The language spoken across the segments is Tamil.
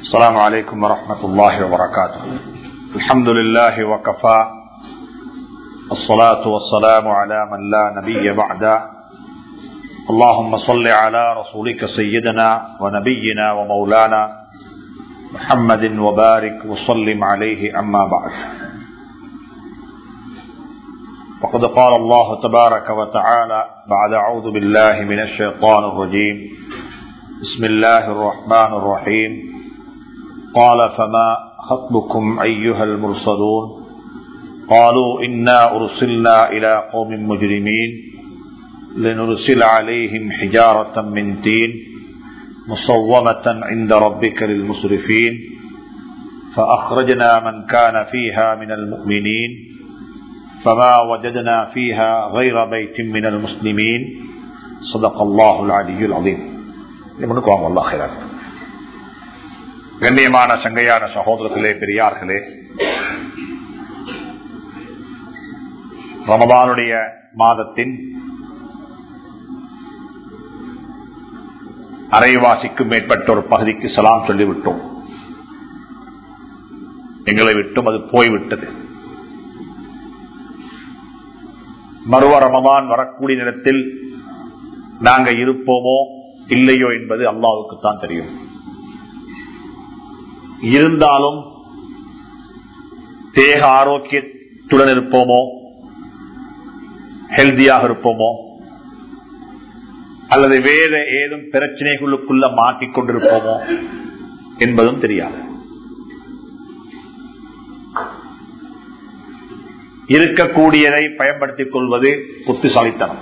السلام عليكم ورحمة الله وبركاته الحمد لله وكفى الصلاة والسلام على من لا نبي بعده اللهم صل على رسولك سيدنا ونبينا ومولانا محمد وبارك وسلم عليه أما بعد وقد قال الله تبارك وتعالى بعد أعوذ بالله من الشيطان الرجيم بسم الله الرحمن الرحيم قال فما خطبكم أيها المرسلون قالوا إنا أرسلنا إلى قوم مجرمين لنرسل عليهم حجارة من تين مصومة عند ربك للمسرفين فأخرجنا من كان فيها من المؤمنين فما وجدنا فيها غير بيت من المسلمين صدق الله العلي العظيم منكم الله خيرا கண்ணியமான சங்கையான சகோதரர்களே பெரியார்களே ரமதானுடைய மாதத்தின் அரைவாசிக்கும் மேற்பட்ட ஒரு பகுதிக்கு சலாம் சொல்லிவிட்டோம் எங்களை விட்டும் அது போய்விட்டது மறுவ ரமதான் வரக்கூடிய நேரத்தில் நாங்க இருப்போமோ இல்லையோ என்பது அல்லாவுக்கு தான் தெரியும் இருந்தாலும் தேக ஆரோக்கியத்துடன் இருப்போமோ ஹெல்தியாக இருப்போமோ அல்லது வேற ஏதும் பிரச்சனைகளுக்குள்ள மாட்டிக் கொண்டிருப்போமோ என்பதும் தெரியாது இருக்கக்கூடியதை பயன்படுத்திக் கொள்வது புத்திசாலித்தனம்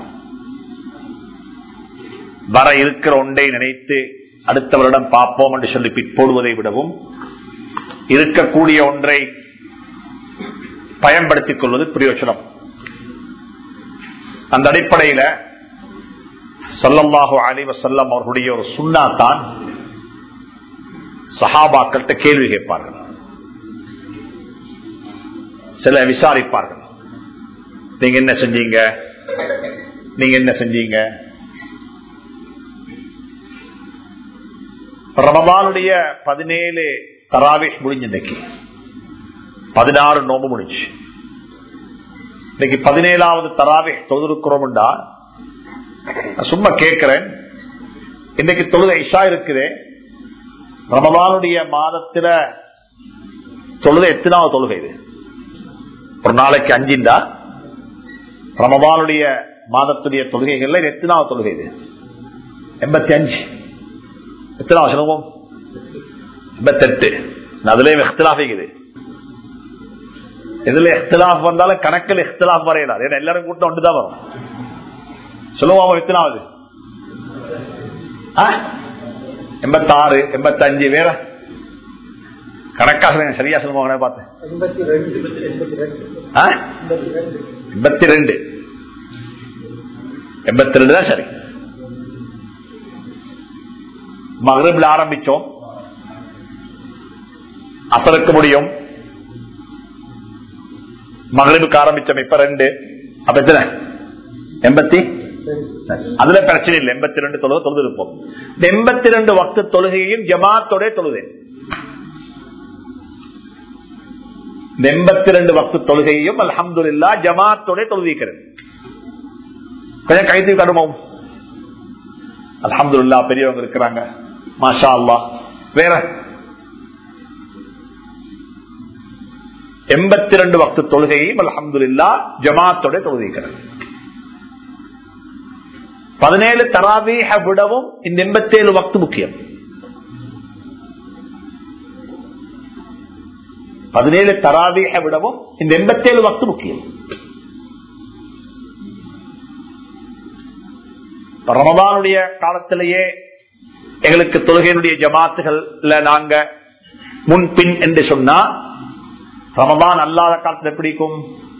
வர இருக்கிற ஒன்றை நினைத்து அடுத்தவரிடம் பார்ப்போம் என்று சொல்லி பிற்போடுவதை விடவும் இருக்கக்கூடிய ஒன்றை பயன்படுத்திக் கொள்வது பிரயோஜனம் அந்த அடிப்படையில சொல்லல்லாஹு அலிவ செல்லம் அவர்களுடைய ஒரு சுண்ணா தான் சஹாபாக்கள்கிட்ட கேள்வி கேட்பார்கள் சில விசாரிப்பார்கள் நீங்க என்ன செஞ்சீங்க நீங்க என்ன செஞ்சீங்க ரமபானுடைய பதினேழு தராவிஷ் முடிஞ்சு இன்னைக்கு பதினாறு நோம்பு முடிஞ்சு இன்னைக்கு பதினேழாவது தராவிஷ் தொழுதுருக்கிறோம்டா சும்மா கேட்கிறேன் இன்னைக்கு தொழுகை இஷா இருக்குது ரமபானுடைய மாதத்துல தொழுகை எத்தனாவது தொழுகை இது ஒரு நாளைக்கு அஞ்சிண்டா ரமபானுடைய மாதத்துடைய தொழுகைகள்ல எத்தனாவது தொழுகை இது எண்பத்தி அஞ்சு எத்தனாவது சொல்லுவோம் எண்பத்தெட்டு அதுலயும் எக்தலாஃப் இருக்குது இதுல எக்தலாஃப் வந்தாலும் கணக்கில் எக்தலாஃப் வரையலாம் ஏன்னா எல்லாரும் கூட்டம் ஒன்றுதான் வரும் சொல்லுவோம் எத்தனாவது எண்பத்தாறு எண்பத்தஞ்சு வேற கணக்காக சரியா சொல்லுவாங்க பார்த்தேன் எண்பத்தி ரெண்டு எண்பத்தி ரெண்டு தான் சரி மகரிபில் ஆரம்பிச்சோம் அசலுக்கு முடியும் மகரிபுக்கு ஆரம்பிச்சோம் இப்ப ரெண்டு அப்ப எத்தனை எண்பத்தி அதுல பிரச்சனை இல்லை எண்பத்தி ரெண்டு தொழுகை தொழுது இருப்போம் இந்த எண்பத்தி ரெண்டு வக்து தொழுகையும் ஜமாத்தோட தொழுதேன் இந்த எண்பத்தி ரெண்டு வக்து தொழுகையும் அலமது இல்லா ஜமாத்தோட தொழுதிக்கிறேன் கொஞ்சம் கைது கடுமம் அலமது இல்லா பெரியவங்க இருக்கிறாங்க மாஷா அல்லா வேற எண்பத்தி ரெண்டு வக்து தொழுகையும் அலமது இல்லா ஜமாத்தோட தொழுதிக்கிறேன் பதினேழு தராவீக விடவும் இந்த எண்பத்தி ஏழு வக்து முக்கியம் பதினேழு தராவீக விடவும் இந்த எண்பத்தி ஏழு வக்து முக்கியம் ரமதானுடைய காலத்திலேயே எங்களுக்கு தொழுகையினுடைய ஜமாத்துகள்ல நாங்க முன்பின் என்று சொன்னா ரமதான் அல்லாத காலத்தில் எப்படி இருக்கும்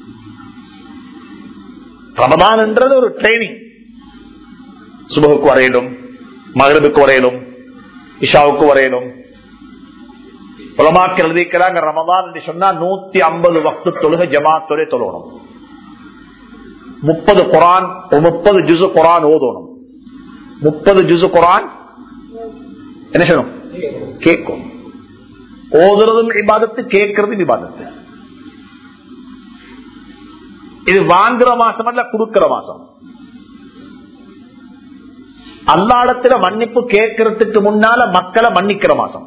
ரமதான் என்றது ஒரு ட்ரைனிங் சுபகுக்கு வரையிலும் மகரபுக்கு வரையிலும் இஷாவுக்கு வரையிலும் புலமாக்கு எழுதிக்கிறாங்க ரமதான் என்று சொன்னா நூத்தி ஐம்பது வக்து தொழுகை ஜமாத்தோட தொழணும் முப்பது குரான் முப்பது ஜுசு குரான் ஓதணும் முப்பது ஜுசு குரான் என்ன செய்யணும் கேட்கும் ஓதுறதும் இபாதத்து கேட்கறதும் இபாதத்து இது வாங்குற மாசம் அல்ல கொடுக்கிற மாசம் அல்லாடத்துல மன்னிப்பு கேட்கறதுக்கு முன்னால மக்களை மன்னிக்கிற மாசம்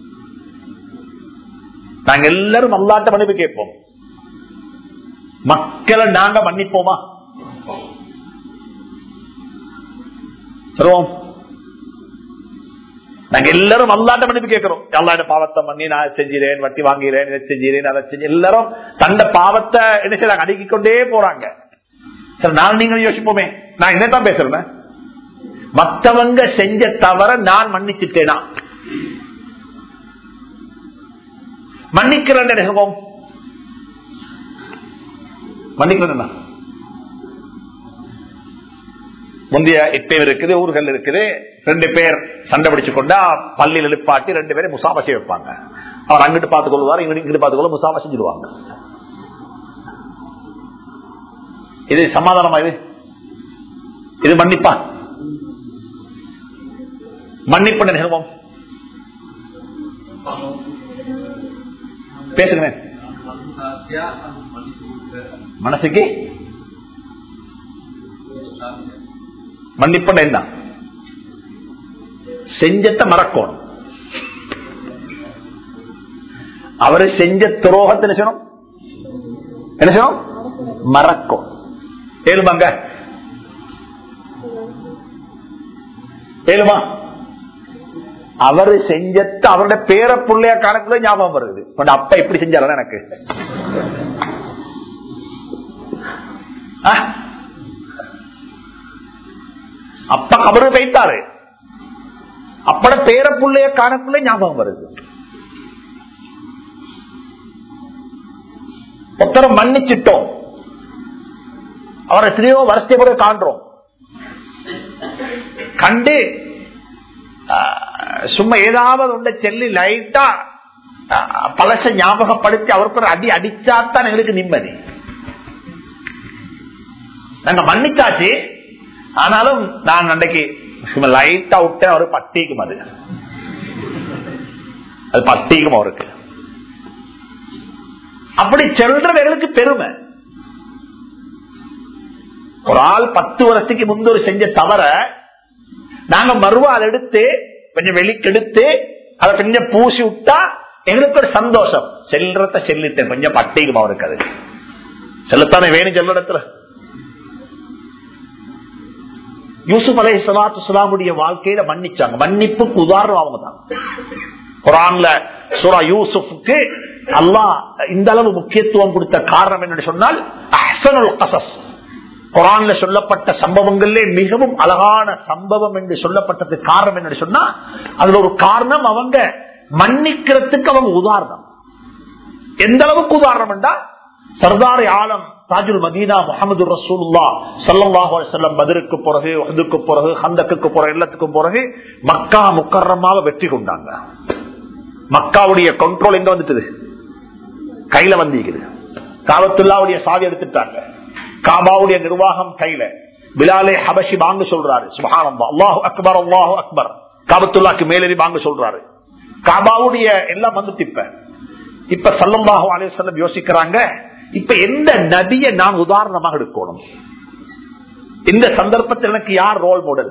நாங்க எல்லாரும் அல்லாட்ட மன்னிப்பு கேட்போம் மக்களை நாங்க மன்னிப்போமா சொல்லுவோம் நாங்க எல்லாரும் அல்லாட்ட மன்னிப்பு கேட்கிறோம் அல்லாட பாவத்தை பண்ணி நான் செஞ்சிறேன் வட்டி வாங்கிறேன் இதை செஞ்சிறேன் அதை செஞ்சு எல்லாரும் தந்த பாவத்தை என்ன செய்யறாங்க அடுக்கிக் கொண்டே போறாங்க சரி நான் நீங்க யோசிப்போமே நான் என்னதான் பேசுறேன் மத்தவங்க செஞ்ச தவற நான் மன்னிச்சுட்டேனா மன்னிக்கிறேன் நினைவோம் மன்னிக்கிறேன் முந்தைய இப்பயும் இருக்குது ஊர்கள் இருக்குது ரெண்டு பேர் சண்டை பிடிச்சு கொண்டா பள்ளியில் எழுப்பாட்டி ரெண்டு பேரும் முசாபா செய்ய வைப்பாங்க அவர் அங்கிட்டு பார்த்துக் கொள்வார் இங்கிட்டு பார்த்துக் கொள்ள முசாபா செஞ்சிருவாங்க இது சமாதானமா இது இது மன்னிப்பா மன்னிப்பு நிகழ்வோம் பேசுங்க மனசுக்கு மன்னிப்பு என்ன செஞ்சத்தை மறக்கணும் அவரு செஞ்ச துரோகத்தை என்ன செய்யணும் என்ன செய்யணும் மறக்கும் ஏழுமாங்க ஏழுமா அவரு செஞ்சத்த அவருடைய பேர பிள்ளைய கணக்குல ஞாபகம் வருது பட் அப்பா எப்படி செஞ்சாலும் எனக்கு அப்பா அவரு வைத்தாரு அப்பட பேர பிள்ளைய கணக்குல ஞாபகம் வருது ஒருத்தர மன்னிச்சிட்டோம் அவரை எத்தனையோ வருஷத்தை பிறகு காண்றோம் கண்டு சும்மா ஏதாவது ஒன்றை செல்லி லைட்டா பழச ஞாபகப்படுத்தி அவருக்கு ஒரு அடி அடிச்சாத்தான் எங்களுக்கு நிம்மதி நாங்க மன்னிச்சாச்சு ஆனாலும் நான் அன்றைக்கு சும்மா லைட்டா விட்டேன் அவரு பட்டிக்கும் அது அது பட்டிக்கும் அவருக்கு அப்படி செல்றது எங்களுக்கு பெருமை ஒரு ஆள் பத்து வருஷத்துக்கு முன்பு செஞ்ச தவற நாங்க மறுவால் எடுத்து கொஞ்சம் வெளிக்கெடுத்து அதை கொஞ்சம் பூசி விட்டா எங்களுக்கு ஒரு சந்தோஷம் செல்றத செல்லிட்டேன் கொஞ்சம் பட்டிக்கும் அவருக்கு அது செல்லத்தானே வேணும் செல்ல இடத்துல யூசுப் அலை சலாத்து சலாமுடைய வாழ்க்கையில மன்னிச்சாங்க மன்னிப்புக்கு உதாரணம் அவங்க தான் குரான்ல சுரா யூசுஃபுக்கு அல்லாஹ் இந்த அளவு முக்கியத்துவம் கொடுத்த காரணம் என்னன்னு சொன்னால் அஹ்சனுல் கசஸ் குரான்ல சொல்லப்பட்ட சம்பவங்களிலே மிகவும் அழகான சம்பவம் என்று சொல்லப்பட்டதுக்கு காரணம் என்னன்னு சொன்னா அதுல ஒரு காரணம் அவங்க மன்னிக்கிறதுக்கு அவங்க உதாரணம் எந்த அளவுக்கு உதாரணம் என்றா சர்தாரி ஆலம் தாஜுல் மதீனா முகமது ரசூல்லா சல்லாஹு செல்லம் பதிருக்கு பிறகு இதுக்கு பிறகு ஹந்தக்கு பிறகு எல்லாத்துக்கும் பிறகு மக்கா முக்கரமாக வெற்றி கொண்டாங்க மக்காவுடைய கண்ட்ரோல் எங்க வந்துட்டு கையில வந்திருக்குது காவத்துல்லாவுடைய சாவி எடுத்துட்டாங்க காபாவுடைய நிர்வாகம் கையில பிலாலே ஹபஷி வாங்க சொல்றாரு சுபானந்தா அல்லாஹு அக்பர் அல்லாஹு அக்பர் காபத்துல்லாக்கு மேலேறி வாங்க சொல்றாரு காபாவுடைய எல்லாம் வந்துட்டு இப்ப இப்ப சல்லம்பாஹு அலேசல்லம் யோசிக்கிறாங்க இப்ப எந்த நதியை நான் உதாரணமாக எடுக்கணும் இந்த சந்தர்ப்பத்தில் எனக்கு யார் ரோல் மாடல்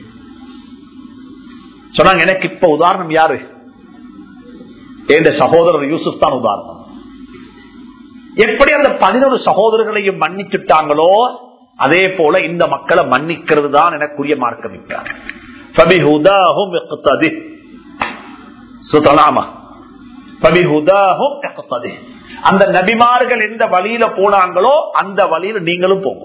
சொன்னாங்க எனக்கு இப்ப உதாரணம் யாரு என் சகோதரர் யூசுப் தான் உதாரணம் எப்படி அந்த பதினொரு சகோதரர்களையும் மன்னிச்சுட்டாங்களோ அதே போல இந்த மக்களை மன்னிக்கிறது தான் எனக்குரிய மார்க்கம் அந்த நபிமார்கள் எந்த வழியில போனாங்களோ அந்த வழியில நீங்களும் போங்க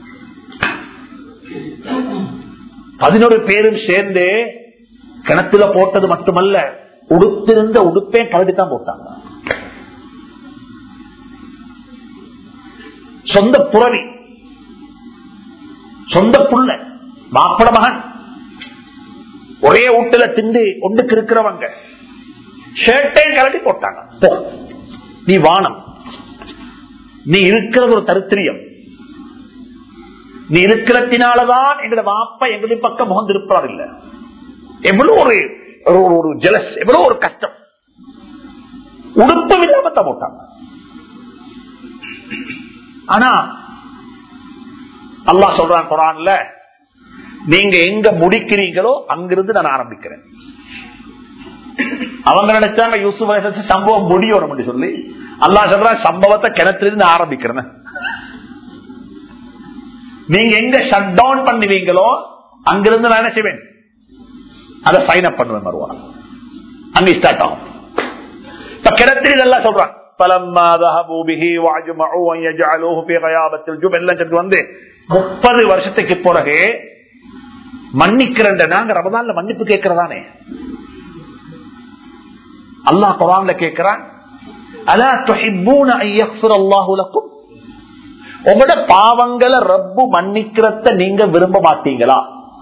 பதினொரு பேரும் சேர்ந்து கிணத்துல போட்டது மட்டுமல்ல உடுத்திருந்த உடுப்பே கலடித்தான் போட்டாங்க சொந்த புறவி சொந்த புள்ள மாப்பிள மகன் ஒரே வீட்டுல திண்டு ஒன்றுக்கு இருக்கிறவங்க ஷர்ட்டையும் கலட்டி போட்டாங்க போ நீ வானம் நீ இருக்கிறது ஒரு தரித்திரியம் நீ இருக்கிறதுனாலதான் எங்களோட மாப்பா எங்களுடைய பக்கம் முகந்திருப்பார் இல்ல எவ்வளவு ஒரு ஒரு ஜெலஸ் எவ்வளவு ஒரு கஷ்டம் உடுப்பும் இல்லாம போட்டாங்க ஆனா அல்லாஹ் சொல்றான் குரான்ல நீங்க எங்க முடிக்கிறீங்களோ அங்கிருந்து நான் ஆரம்பிக்கிறேன் அவங்க நினைச்சாங்க யூசுப் அலைஹிஸ்ஸலாம் சம்பவம் முடியும் சொல்லி அல்லாஹ் சொல்றான் சம்பவத்தை கிணத்திலிருந்து ஆரம்பிக்கிறேன் நீங்க எங்க ஷட் டவுன் பண்ணுவீங்களோ அங்கிருந்து நான் என்ன செய்வேன் அதை சைன் அப் பண்ணுவேன் வருவான் அங்க ஸ்டார்ட் ஆகும் இப்ப கிணத்தில் இதெல்லாம் சொல்றான் فلما ذهبوا به واجمعوا ان يجعلوه في غيابه الجب எல்லாம் சொல்லிட்டு வந்து 30 வருஷத்துக்கு பிறகு மன்னிக்கிறேன் நாங்க ரமதான்ல மன்னிப்பு கேட்கிறதானே அல்லாஹ் குரான்ல கேட்கிறான் அலா துஹிப்பூன அன் யக்ஃபிர அல்லாஹு லக்கும் உங்களோட பாவங்களை ரப்பு மன்னிக்கிறத நீங்க விரும்ப மாட்டீங்களா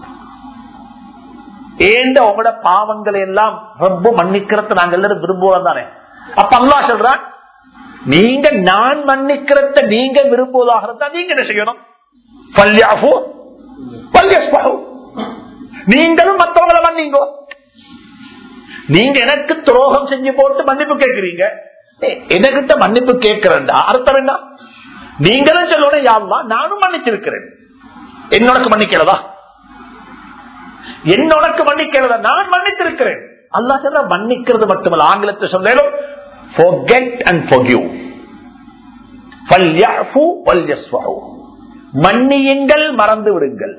ஏண்ட உங்களோட பாவங்களை எல்லாம் ரப்பு மன்னிக்கிறத நாங்க எல்லாரும் விரும்புவோம் தானே அப்ப அல்லா சொல்றான் நீங்க நான் மன்னிக்கிறத நீங்க விரும்புவதாக இருந்தா நீங்க என்ன செய்யணும் பல்யாஃபு, பல்யஸ்பஹு. நீங்களும் மற்றவங்களை மன்னிங்கோ நீங்க எனக்கு துரோகம் செஞ்சு போட்டு மன்னிப்பு கேட்கிறீங்க ஏய், எனக்கிட்ட மன்னிப்பு கேட்கிறேன்டா அர்த்தம் என்ன நீங்களும் சொல்லணும் யாருமா நானும் மன்னிச்சிருக்கிறேன் என்னோடக்கு மன்னிக்கிறதா என்னோடக்கு மன்னிக்கிறதா நான் மன்னித்திருக்கிறேன் அல்லா சொல்ல மன்னிக்கிறது மட்டுமல்ல ஆங்கிலத்தை சொல்லும் forget and forgive فَلْيَعْفُوا وَلْيَصْفَحُوا. மன்னியுங்கள் மறந்து விடுங்கள்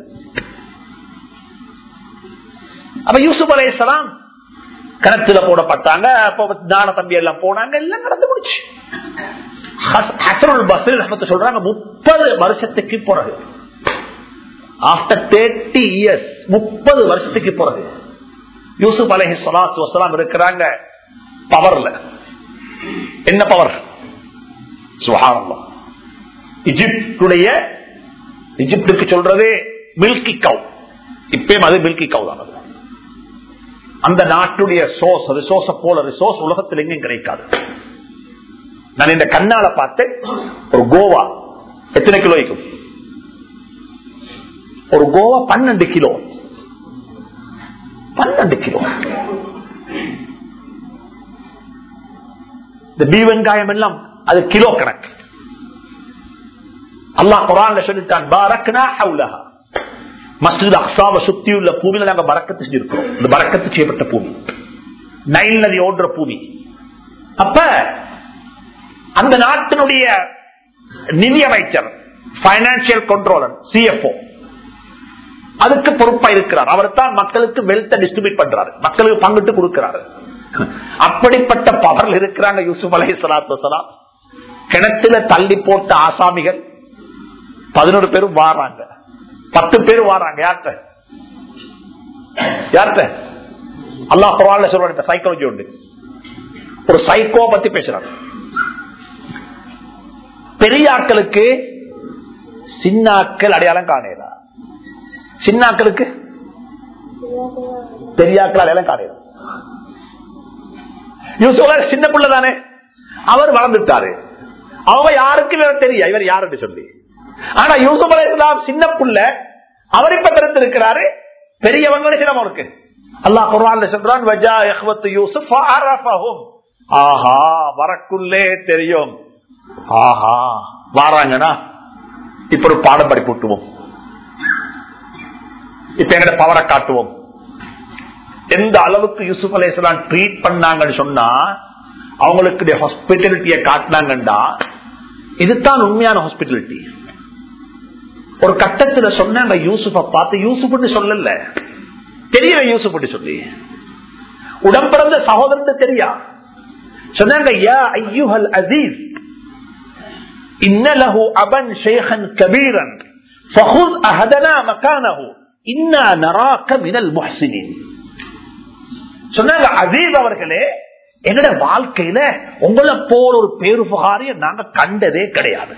அப்ப யூசுப் அலையாம் கணத்துல போடப்பட்டாங்க அப்ப தான தம்பி எல்லாம் போனாங்க எல்லாம் நடந்து முடிச்சு ஹசருல் பஸ்ரில் ரஹ்மத்து சொல்றாங்க முப்பது வருஷத்துக்கு பிறகு ஆஃப்டர் தேர்ட்டி இயர்ஸ் முப்பது வருஷத்துக்கு பிறகு யூசுப் அலஹி சொலாத்து வசலாம் இருக்கிறாங்க பவர்ல என்ன பவர் சுகாரம் இஜிப்டுடைய இஜிப்டுக்கு சொல்றது மில்கி கவ் இப்பயும் அது மில்கி கவ் தான் அது. அந்த நாட்டுடைய சோஸ் ரிசோர்ஸ போல ரிசோர்ஸ் உலகத்தில் எங்கும் கிடைக்காது நான் இந்த கண்ணால பார்த்தேன் ஒரு கோவா எத்தனை கிலோ இருக்கும் ஒரு கோவா பன்னெண்டு கிலோ பன்னெண்டு கிலோ இந்த பீ வெங்காயம் எல்லாம் அது கிலோ கணக்கு அல்லாஹ் குரான்ல சொல்லிட்டான் பாரக்னா ஹவுலஹா மஸ்ஜித் அக்ஸாவை சுத்தி உள்ள பூமியில நாங்க பறக்கத்து செஞ்சிருக்கிறோம் இந்த பறக்கத்து செய்யப்பட்ட பூமி நைல் நதி ஓடுற பூமி அப்ப அந்த நாட்டினுடைய நிதி அமைச்சர் பைனான்சியல் கண்ட்ரோலர் சிஎஃப்ஓ அதுக்கு பொறுப்பா இருக்கிறார் அவர் தான் மக்களுக்கு வெல்த் டிஸ்ட்ரிபியூட் பண்றாரு மக்களுக்கு பங்கிட்டு கொடுக்கிறாரு அப்படிப்பட்ட பவர்ல இருக்கிறாங்க யூசுப் அலை சலாத்து வசலாம் கிணத்துல தள்ளி போட்ட ஆசாமிகள் பதினோரு பேரும் வாராங்க பத்து பேர் வாராங்க யார்கிட்ட யார்கிட்ட அல்லா குரான்ல சொல்ற சைக்காலஜி உண்டு ஒரு சைக்கோ பத்தி பேசுறாங்க பெரியாக்களுக்கு சின்னாக்கள் அடையாளம் காணேதா சின்னாக்களுக்கு பெரியாக்கள் அடையாளம் காணேதா யூசுப் சின்ன பிள்ளை தானே அவர் வளர்ந்துட்டாரு அவங்க யாருக்கும் இவர் தெரியும் இவர் யாருன்னு சொல்லி ஆனா யூசுப் அலை இஸ்லாம் சின்ன புள்ள அவர் இப்ப பிறந்திருக்கிறாரு பெரியவங்க சிரமம் இருக்கு அல்லாஹ் குர்ஆன்ல சொல்றான் வஜா இஹ்வத்து யூசுப் ஃபஅரஃபஹும் ஆஹா வரக்குள்ளே தெரியும் ஆஹா வாராங்கனா இப்ப ஒரு பாடம் படி போட்டுவோம் இப்ப எங்கட பவரை காட்டுவோம் எந்த அளவுக்கு யூசுப் அலையாம் ட்ரீட் பண்ணாங்கன்னு சொன்னா அவங்களுக்கு ஹாஸ்பிட்டாலிட்டியை காட்டினாங்கண்டா இதுதான் உண்மையான ஹாஸ்பிட்டாலிட்டி ஒரு கட்டத்துல சொன்னாங்க யூசுஃப பார்த்து யூசுப்னு சொல்லல தெரியல யூசுப் சொல்லி உடம் பிறந்த சகோதரன் தெரியா சொன்னாங்க யா ஐயுஹல் அசீஸ் இன்னலஹு அபன் ஷேഖன் கபீரன் ஃபஹுஸ் அஹதனா மகானஹு இன்னா நராக்க மினல் முஹ்சினின் சொன்னாங்க அசீஸ் அவர்களே எங்கட வாழ்க்கையில உங்களை போல ஒரு பேருபகாரிய நாங்க கண்டதே கிடையாது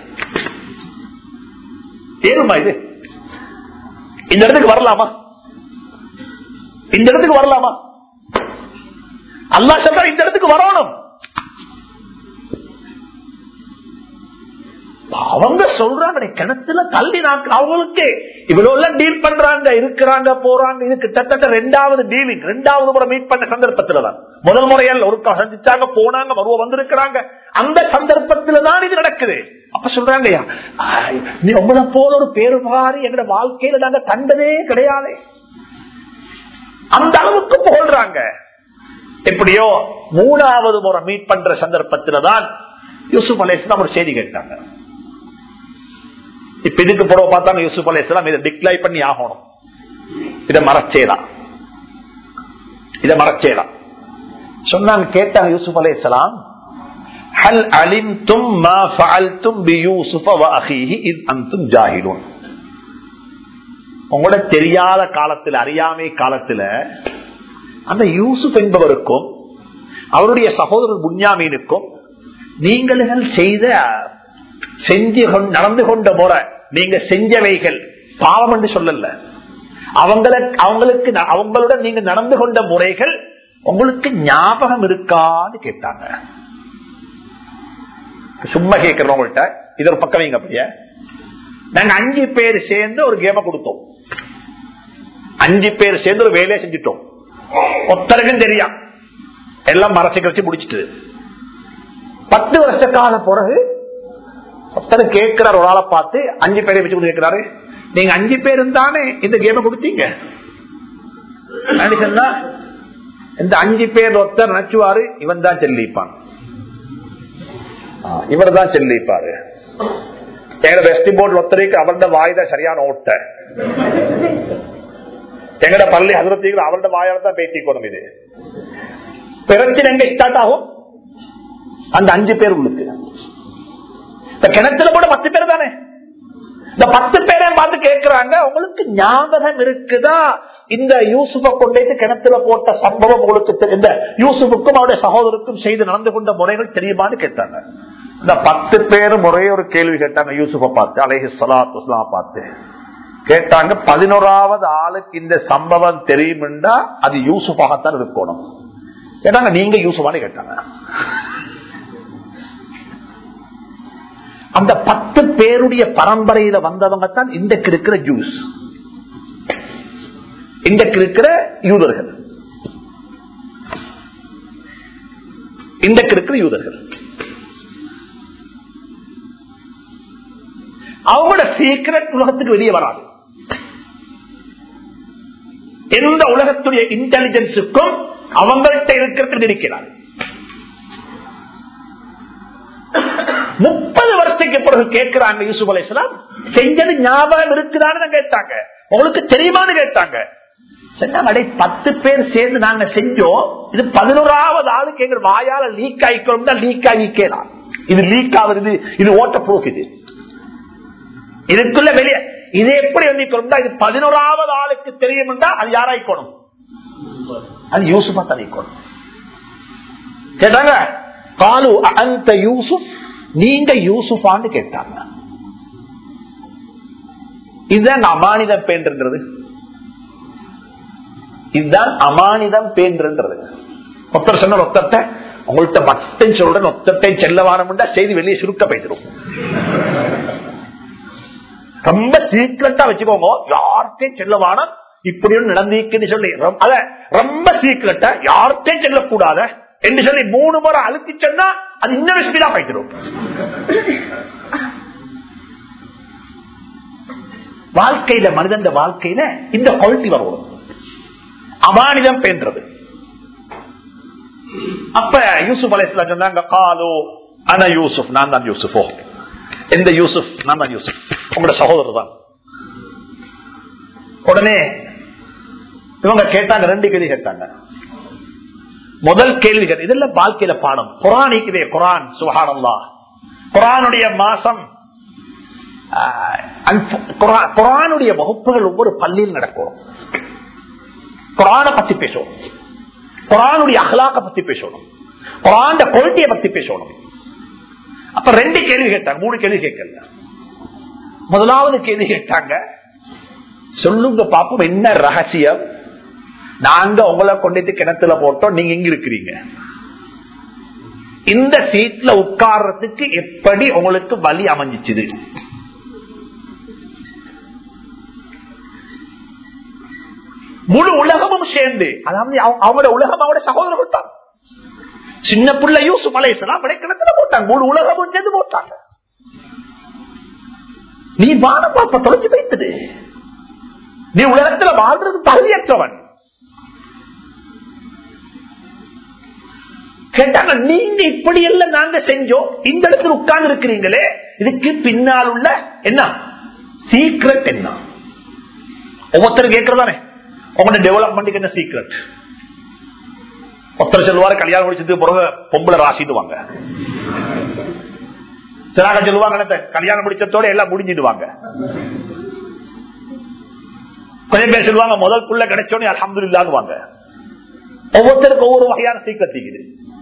ஏறுமா இது இந்த இடத்துக்கு வரலாமா இந்த இடத்துக்கு வரலாமா அல்லா சொல்ற இந்த இடத்துக்கு வரணும் அவங்க சொல்றாங்க "நீ கிணத்துல தள்ளி நாக்கு அவங்களுக்கு இவ்வளவு எல்லாம் டீல் பண்றாங்க இருக்கிறாங்க போறாங்க இது கிட்டத்தட்ட ரெண்டாவது டீலிங் ரெண்டாவது முறை மீட் பண்ண சந்தர்ப்பத்துல தான் முதல் முறையல்ல ஒரு சந்திச்சாங்க போனாங்க மறுவ வந்திருக்கிறாங்க அந்த சந்தர்ப்பத்துல தான் இது நடக்குது அப்ப சொல்றாங்க "ஐயா, ஆய், நீ உங்களை போல ஒரு பேருமாறி எங்க வாழ்க்கையில நாங்க கண்டதே கிடையாது அந்த அளவுக்கு புகழ்றாங்க எப்படியோ மூணாவது முறை மீட் பண்ற சந்தர்ப்பத்துல தான் யூசுப் அலேஸ்லாம் ஒரு செய்தி கேட்டாங்க இப்ப இதுக்கு புறவு பார்த்தாங்க யூசுப் அலேஸ்லாம் இதை டிக்ளைன் பண்ணி ஆகணும் இதை மறைச்சேலாம் இதை மறைச்சேலாம் சொன்னாங்க கேட்டாங்க யூசுப் அலேஸ்லாம் ஹல் அலிம்தும் மா ஃபஅல்தும் பியூசுஃப வ அஹீஹி இத் அன்தும் ஜாஹிலூன் உங்களோட தெரியாத காலத்துல அறியாமை காலத்துல அந்த யூசுப் என்பவருக்கும் அவருடைய சகோதரர் புன்யாமீனுக்கும் நீங்களும் செய்த செஞ்சு கொண்- நடந்து கொண்ட முறை நீங்க செஞ்சவைகள் பாவம் என்று சொல்லல அவங்களுக்கு அவங்களுக்கு ந- அவங்களுடன் நீங்க நடந்து கொண்ட முறைகள் உங்களுக்கு ஞாபகம் இருக்கான்னு கேட்டாங்க சும்மா கேட்கிறவங்கள்ட்ட இது ஒரு பக்கம் வைங்க அப்படியே நாங்க அஞ்சு பேர் சேர்ந்து ஒரு கேம கொடுத்தோம் அஞ்சு பேர் சேர்ந்து ஒரு வேலையை செஞ்சுட்டோம் ஒத்தருக்கும் தெரியும் எல்லாம் மறைச்சு கழிச்சு முடிச்சிட்டு பத்து வருஷ கால பிறகு ஒருத்தர் கேட்கிறார் ஒரு ஆளை பார்த்து அஞ்சு பேரை வச்சு கேட்கிறாரு நீங்க அஞ்சு பேரும் தானே இந்த கேம கொடுத்தீங்க சொன்னா இந்த அஞ்சு பேர் ஒருத்தர் நினைச்சுவாரு இவன் தான் செல்லிப்பான் இவர் தான் செல்லிப்பாரு எங்க வெஸ்டி போர்டு ஒத்தரைக்கு அவருடைய வாய்தான் சரியான ஓட்ட எங்கட பள்ளி அதிரத்திகள் அவருடைய வாயால தான் பேசிக்கணும் இது பிரச்சனை எங்க ஸ்டார்ட் ஆகும் அந்த அஞ்சு பேர் உள்ளுக்கு இந்த கிணத்துல கூட பத்து பேர் தானே இந்த பத்து பேரை பார்த்து கேட்கிறாங்க உங்களுக்கு ஞாபகம் இருக்குதா இந்த யூசுஃப கொண்டேட்டு கிணத்துல போட்ட சம்பவம் உங்களுக்கு தெரி- இந்த யூசுஃபுக்கும் அவருடைய சகோதரருக்கும் செய்து நடந்து கொண்ட முறைகள் தெரியுமான்னு கேட்டாங்க இந்த பத்து பேரும் ஒரே ஒரு கேள்வி கேட்டாங்க யூசுஃப பார்த்து அலேஹி சலாத்து வஸ்ஸலாம் பார்த்து கேட்டாங்க பதினோராவது ஆளுக்கு இந்த சம்பவம் தெரியும்டா அது யூசுஃபாகத்தான் இருக்கணும் கேட்டாங்க நீங்க யூசுஃபான்னு கேட்டாங்க அந்த பத்து பேருடைய பரம்பரையில வந்தவங்க தான் இன்றைக்கு இருக்கிற ஜூஸ் இன்றைக்கு இருக்கிற யூதர்கள் இன்றைக்கு இருக்கிற யூதர்கள் அவங்களோட சீக்கிரட் உலகத்துக்கு வெளியே வராது எந்த உலகத்துடைய இன்டெலிஜென்ஸுக்கும் அவங்கள்ட்ட இருக்கிறது இருக்கிறார் முப்பது வருஷத்துக்கு பிறகு கேட்கிறாங்க யூசுப் அலையாம் செஞ்சது ஞாபகம் இருக்குதான்னு கேட்டாங்க உங்களுக்கு தெரியுமான்னு கேட்டாங்க சொன்னாங்க, "அடே, பத்து பேர் சேர்ந்து நாங்க செஞ்சோம் இது பதினோராவது ஆளுக்கு எங்க வாயால லீக் ஆயிக்கணும் தான் லீக் ஆகிக்கலாம் இது லீக் ஆகுது இது ஓட்ட ப்ரூஃப் இது இதுக்குள்ள வெளியே இது எப்படி வந்து இது பதினோராவது ஆளுக்கு தெரியும் அது யாராய்க்கணும் அது யூசுஃபா தனிக்கணும் கேட்டாங்க காலு அந்த யூசுப் நீங்க யூசுஃபான்னு கேட்டாங்க இதுதான் அமானிதம் பேன்றது இதுதான் அமானிதம் பேன்றது ஒருத்தர் சொன்ன ஒத்தத்தை உங்கள்கிட்ட மட்டும் சொல்றேன் ஒத்தத்தை செல்ல வாரம்டா செய்தி வெளியே சுருக்க போயிடும் ரொம்ப சீக்கிரட்டா வச்சுக்கோங்க யார்கிட்டையும் செல்ல வானம் இப்படி ஒண்ணு நடந்திருக்குன்னு சொல்லி ரொம்- அத ரொம்ப சீக்கிரட்டா யார்கிட்டையும் செல்லக்கூடாத என்று சொல்லி மூணு முறை அழுத்தி சொன்னா அது இன்னொரு ஸ்பீடா போயிடும் வாழ்க்கையில மனிதன் வாழ்க்கையில இந்த குவாலிட்டி வரும் அமானிதம் பென்றது அப்ப யூசுப் அலைஸ்லாம் சொன்னாங்க காலோ ஆனா யூசுப் நான் தான் யூசுஃபோ எந்த யூசுப் நான் தான் யூசுப் உங்களோட சகோதரர் தான் உடனே இவங்க கேட்டாங்க ரெண்டு கேள்வி கேட்டாங்க முதல் கேள்வி கேட்ட இதெல்லாம் வாழ்க்கையில பாடம் குரானிக்குதே குரான் சுகானல்லா குரானுடைய மாசம் ஆஹ், அல்ப- குரா- குரானுடைய வகுப்புகள் ஒவ்வொரு பள்ளியில் நடக்கும் குரானை பத்தி பேசணும் குரானுடைய அகலாக்க பத்தி பேசணும் குரான் குவாலிட்டியை பத்தி பேசணும் அப்ப ரெண்டு கேள்வி கேட்டாங்க மூணு கேள்வி கேட்கல முதலாவது கேள்வி கேட்டாங்க சொல்லுங்க பாப்போம் என்ன ரகசியம் நாங்க உங்களை கொண்டு கிணத்துல போட்டோம் நீங்க எங்க இருக்கிறீங்க இந்த சீட்ல உட்கார்றதுக்கு எப்படி உங்களுக்கு வழி அமைஞ்சிச்சுது முழு உலகமும் சேர்ந்து அதாவது அவ- அவங்களோட உலகம் அவட சகோதரர்கள் தான் சின்ன பிள்ளை யூசுப் அலைசலாம் விடைக்கிணத்துல போட்டாங்க முழு உலகமும் சேர்ந்து போட்டாங்க நீ வான பாப்ப தொலைச்சு வைத்தது நீ உலகத்துல வாழ்றது தகுதியற்றவன் கேட்டாங்க நீங்க இப்படி எல்லாம் நாங்க செஞ்சோம் இந்த இடத்துல உட்கார்ந்து இருக்கிறீங்களே இதுக்கு பின்னால் உள்ள என்ன சீக்ரெட் என்ன ஒவ்வொருத்தரும் கேட்கறதானே உங்களோட டெவலப்மெண்ட்டுக்கு என்ன சீக்ரெட் ஒருத்தர் சொல்லுவாரு கல்யாணம் முடிச்சதுக்கு பிறகு பொம்பளை ராசிடுவாங்க சிலாக சொல்லுவாங்க என்னத்த, கல்யாணம் முடிச்சதோட எல்லாம் முடிஞ்சிடுவாங்க கொஞ்சம் பேர் சொல்லுவாங்க முதல் புள்ள கிடைச்சோடனே அலமது இல்லாதுவாங்க ஒவ்வொருத்தருக்கு ஒவ்வொரு வகையான சீக்கிரம் தீக்குது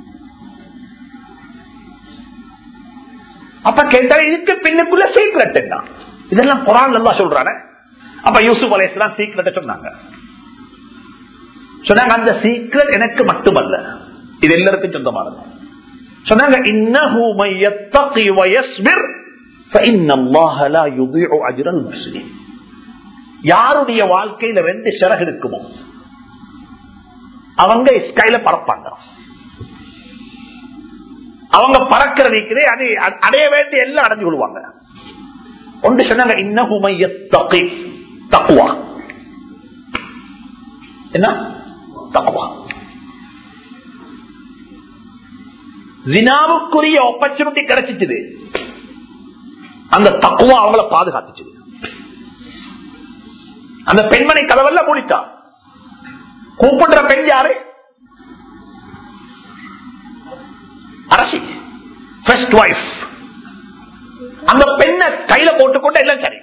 அப்ப கேட்டா இதுக்கு பின்னுக்குள்ள சீக்கிரட் என்ன இதெல்லாம் குரான் எல்லாம் சொல்றானே அப்ப யூசுப் அலையாம் சீக்கிரட்ட சொன்னாங்க சொன்னாங்க அந்த சீக்கிரம் எனக்கு மட்டுமல்ல இது எல்லாருக்கும் சொந்தமானது சொன்னாங்க இன்னஹு மை யத்தகி வ யஸ்பிர் فإن الله لا يضيع أجر المحسنين யாருடைய வாழ்க்கையில ரெண்டு சிறகு இருக்குமோ அவங்க ஸ்கைல பறப்பாங்க அவங்க பறக்கிற நீக்கிறே அது அடைய வேண்டிய எல்லாம் அடைஞ்சு கொள்வாங்க ஒன்று சொன்னாங்க இன்னஹுமை யத்தகி தக்குவா என்ன தக்குவா ஜினாவுக்குரிய ஆப்பர்ச்சுனிட்டி கிடைச்சிச்சுது அந்த தக்குவா அவங்கள பாதுகாத்துச்சு அந்த பெண்மணி கதவல்ல மூடிட்டா கூப்பிடுற பெண் யாரு அரசி ஃபர்ஸ்ட் ஒய்ஃப் அந்த பெண்ணை கையில போட்டுக்கொண்டு எல்லாம் சரி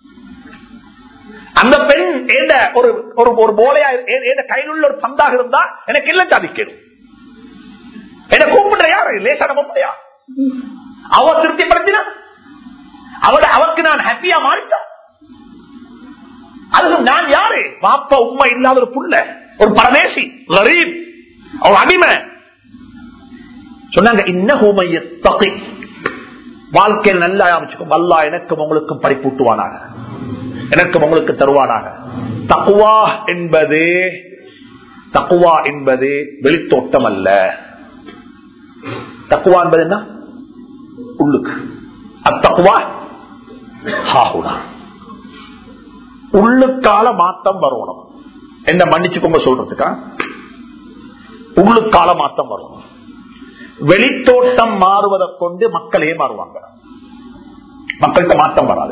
அந்த பெண் ஏந்த ஒரு ஒரு ஒரு போலையா ஏந்த கையில் உள்ள ஒரு பந்தாக இருந்தா எனக்கு எல்லாம் சாதிக்கணும் என்ன கூப்பிடுற யாரு லேசான பொம்பளையா அவ திருப்திப்படுத்தினா அவட அவருக்கு நான் ஹாப்பியா மாறிட்டா அது நான் யாரு பாப்பா உண்மை இல்லாத ஒரு புள்ள ஒரு பரதேசி கரீப் அவன் அடிமை சொன்னாங்க இன்னஹூமைய தகை வாழ்க்கையில் நல்லா அமைச்சுக்கும் அல்லா எனக்கும் உங்களுக்கும் பறிப்பூட்டுவானாக எனக்கும் உங்களுக்கு தருவானாக தக்குவா என்பது தக்குவா என்பது வெளித்தோட்டம் அல்ல தக்குவா என்பது என்ன உள்ளுக்கு அத்தக்குவா ஹாகுனா உள்ளுக்கால மாத்தம் வரணும் என்ன மன்னிச்சுக்கோங்க சொல்றதுக்கா உள்ளுக்கால மாத்தம் வரணும் வெளித்தோட்டம் மாறுவதை கொண்டு மக்களே மாறுவாங்க மக்கள்கிட்ட மாற்றம் வராது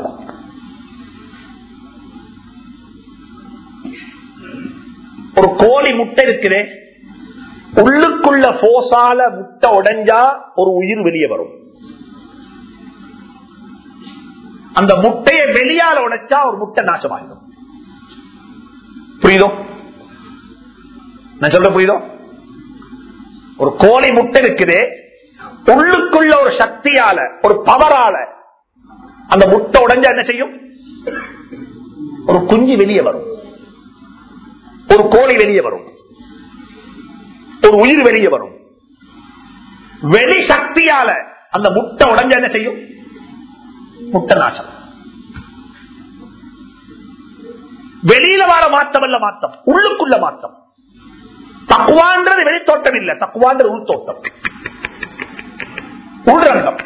ஒரு கோழி முட்டை இருக்குதே உள்ளுக்குள்ள போசால முட்டை உடைஞ்சா ஒரு உயிர் வெளியே வரும் அந்த முட்டையை வெளியால உடைச்சா ஒரு முட்டை நாசமாயிடும் புரியுதோ நான் சொல்ற புரியுதோ ஒரு கோழி முட்டை இருக்குது உள்ளுக்குள்ள ஒரு சக்தியால ஒரு பவரால அந்த முட்டை உடைஞ்சா என்ன செய்யும் ஒரு குஞ்சு வெளியே வரும் ஒரு கோழி வெளியே வரும் ஒரு உயிர் வெளியே வரும் வெளி சக்தியால அந்த முட்டை உடைஞ்சா என்ன செய்யும் முட்டை நாசம் வெளியில வர மாற்றம் அல்ல மாற்றம் உள்ளுக்குள்ள மாற்றம் தக்குவான்றது வெளித்தோட்டம் இல்ல தக்குவான்றது உள்தோட்டம் உள்ரங்கம்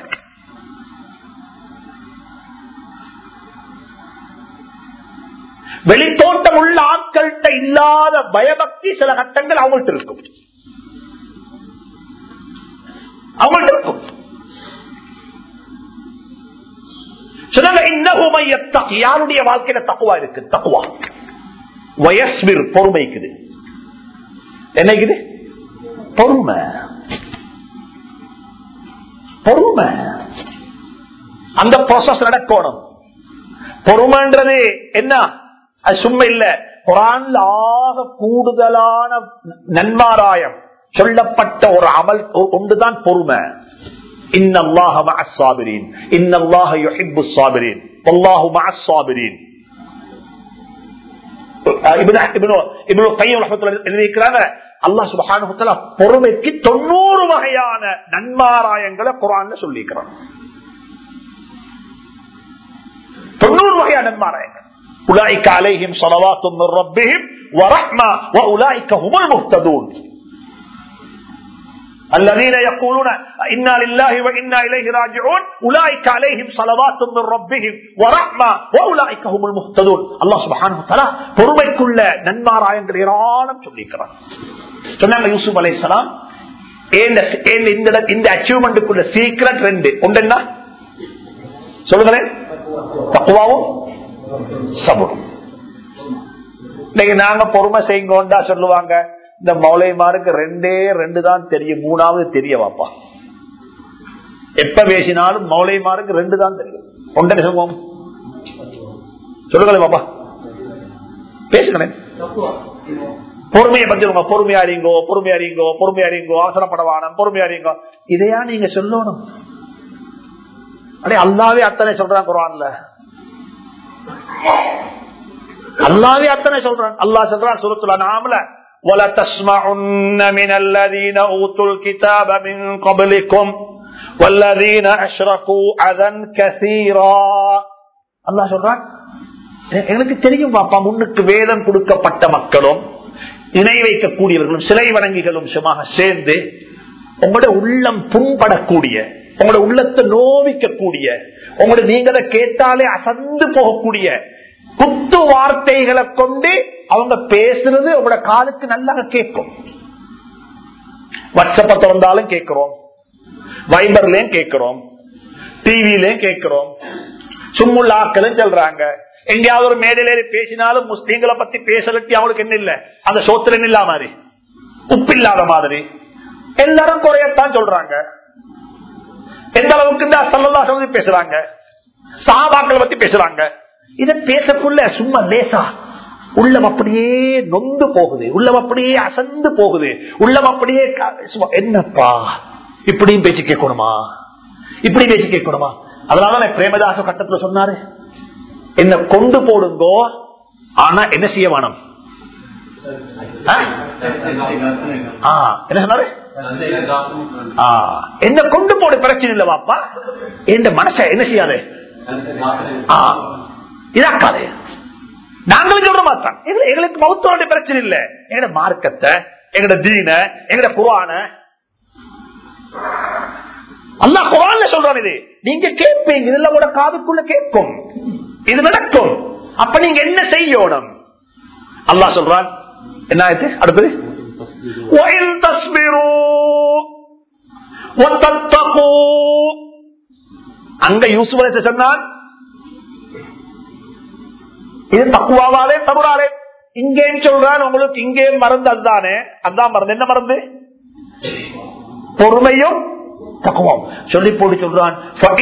வெளித்தோட்டம் உள்ள ஆட்கள்கிட்ட இல்லாத பயபக்தி சில கட்டங்கள் அவங்கள்ட்ட இருக்கும் அவங்கள்ட்ட இருக்கும் யாருடைய வாழ்க்கையில தக்குவா இருக்கு தக்குவா வயஸ்விர் பொறுமைக்குது என்னைக்குது பொறுமை பொறுமை அந்த ப்ராசஸ் நடக்கணும் பொறுமைன்றது என்ன அது சும்மா இல்ல குரான்ல ஆக கூடுதலான நன்மாராயம் சொல்லப்பட்ட ஒரு அமல் ஒன்றுதான் பொறுமை இன்னல்லாஹ மஅஸ் சாபிரீன் இன்னல்லாஹ யுஹிப்புஸ் சாபிரீன் வல்லாஹு மஅஸ் சாபிரீன் எழுதியிருக்கிறாங்க அல்லா சுபகான பொறுமைக்கு தொண்ணூறு வகையான நன்மாராயங்களை குரான்ல சொல்லிக்கிறான் தொண்ணூறு வகையான நன்மாராயங்கள் உலாய்க்க அலைஹிம் சலவாத்தும் ரப்பிஹிம் வரஹ்மா வ உலாய்க்க ஹுமுல் முஹ்ததூன் الذين يقولون إنا لله وإنا إليه راجعون أولئك عليهم صلوات من ربهم ورحمة وأولئك هم المهتدون الله سبحانه وتعالى பொறுமைக்குள்ள நன்மாராயங்கள் ஏராளம் சொல்லிக்கிறார் சொன்னாங்க யூசுப் அலை சலாம் இந்த அச்சீவ்மெண்ட்டுக்குள்ள சீக்கிரட் ரெண்டு ஒன்று என்ன சொல்லுங்களேன் தக்குவாவும் சபுரும் இன்னைக்கு நாங்க பொறுமை செய்யுங்கோண்டா சொல்லுவாங்க இந்த மௌலைமாருக்கு ரெண்டே ரெண்டு தான் தெரியும் மூணாவது தெரிய வாப்பா எப்ப பேசினாலும் மௌலைமாருக்கு ரெண்டு தான் தெரியும் ஒன்றரை சொல்லுவோம் சொல்லுங்களேன் பாப்பா பேசுங்களேன் பொறுமையை பத்தி உங்க பொறுமையாரிங்கோ பொறுமையாரிங்கோ பொறுமையாரிங்கோ அவசரப்படவானம் பொறுமையாரிங்கோ இதையா நீங்க சொல்லணும் அடே அல்லாவே அத்தனை சொல்றான் குரான்ல அல்லாவே அத்தனை சொல்றான் அல்லா சொல்றான் சுரத்துல நாமல وَلَتَسْمَعُنَّ مِنَ الَّذِينَ أُوتُوا الْكِتَابَ مِنْ قَبْلِكُمْ وَالَّذِينَ أَشْرَكُوا أَذًا كَثِيرًا அல்லாஹ் சொல்றான் எனக்கு தெரியும் பாப்பா முன்னுக்கு வேதம் கொடுக்கப்பட்ட மக்களும் இணை வைக்கக்கூடியவர்களும் சிலை வணங்கிகளும் சுமாக சேர்ந்து உங்களோட உள்ளம் புண்படக்கூடிய உங்களோட உள்ளத்தை நோவிக்கக்கூடிய உங்களோட நீங்கள கேட்டாலே அசந்து போகக்கூடிய குத்து வார்த்தைகளை கொண்டு அவங்க பேசுறது உங்களோட காலுக்கு நல்லா கேட்கும் வாட்ஸ்அப்ப திறந்தாலும் கேட்கிறோம் வைபர்லயும் கேட்கிறோம் டிவிலையும் கேட்கிறோம் சும்முள்ளாக்களும் சொல்றாங்க எங்கேயாவது ஒரு மேடையில பேசினாலும் முஸ்லீம்களை பத்தி பேசலட்டி அவங்களுக்கு என்ன இல்ல அந்த சோத்துல இல்ல மாதிரி உப்பு இல்லாத மாதிரி எல்லாரும் குறையத்தான் சொல்றாங்க எந்த அளவுக்கு இந்த சல்லல்லா சொல்லி பேசுறாங்க சாபாக்களை பத்தி பேசுறாங்க இத பேசக்குள்ள சும்மா லேசா உள்ளம் அப்படியே நொந்து போகுது உள்ளம் அப்படியே அசந்து போகுது உள்ளம் அப்படியே என்னப்பா இப்படியும் பேச்சு கேட்கணுமா இப்படி பேச்சு கேட்கணுமா அதனால பிரேமதாச கட்டத்துல சொன்னாரு என்ன கொண்டு போடுங்கோ ஆனா என்ன செய்ய வேணும் என்ன சொன்னாரு என்ன கொண்டு போடு பிரச்சனை இல்ல வாப்பா என் மனச என்ன செய்யாது இதாக்காது நாங்களும் சொல்ற மாத்தான் எங்களுக்கு மௌத்தோட பிரச்சனை இல்ல எங்கட மார்க்கத்தை எங்கட தீன எங்கட குரான அல்லா குரான்ல சொல்றான் இது நீங்க கேட்பீங்க இதுல உட காதுக்குள்ள கேட்கும் இது நடக்கும் அப்ப நீங்க என்ன செய்யணும் அல்லா சொல்றான் என்ன ஆயிடுச்சு அடுத்தது அங்க யூசுவலை சொன்னான் இது தக்குவாவாலே தவறாலே இங்கேயும் சொல்றான் உங்களுக்கு இங்கேயும் மருந்து அதுதானே அதுதான் மருந்து என்ன மருந்து பொறுமையும் தக்குவம் சொல்லி போட்டு சொல்றான்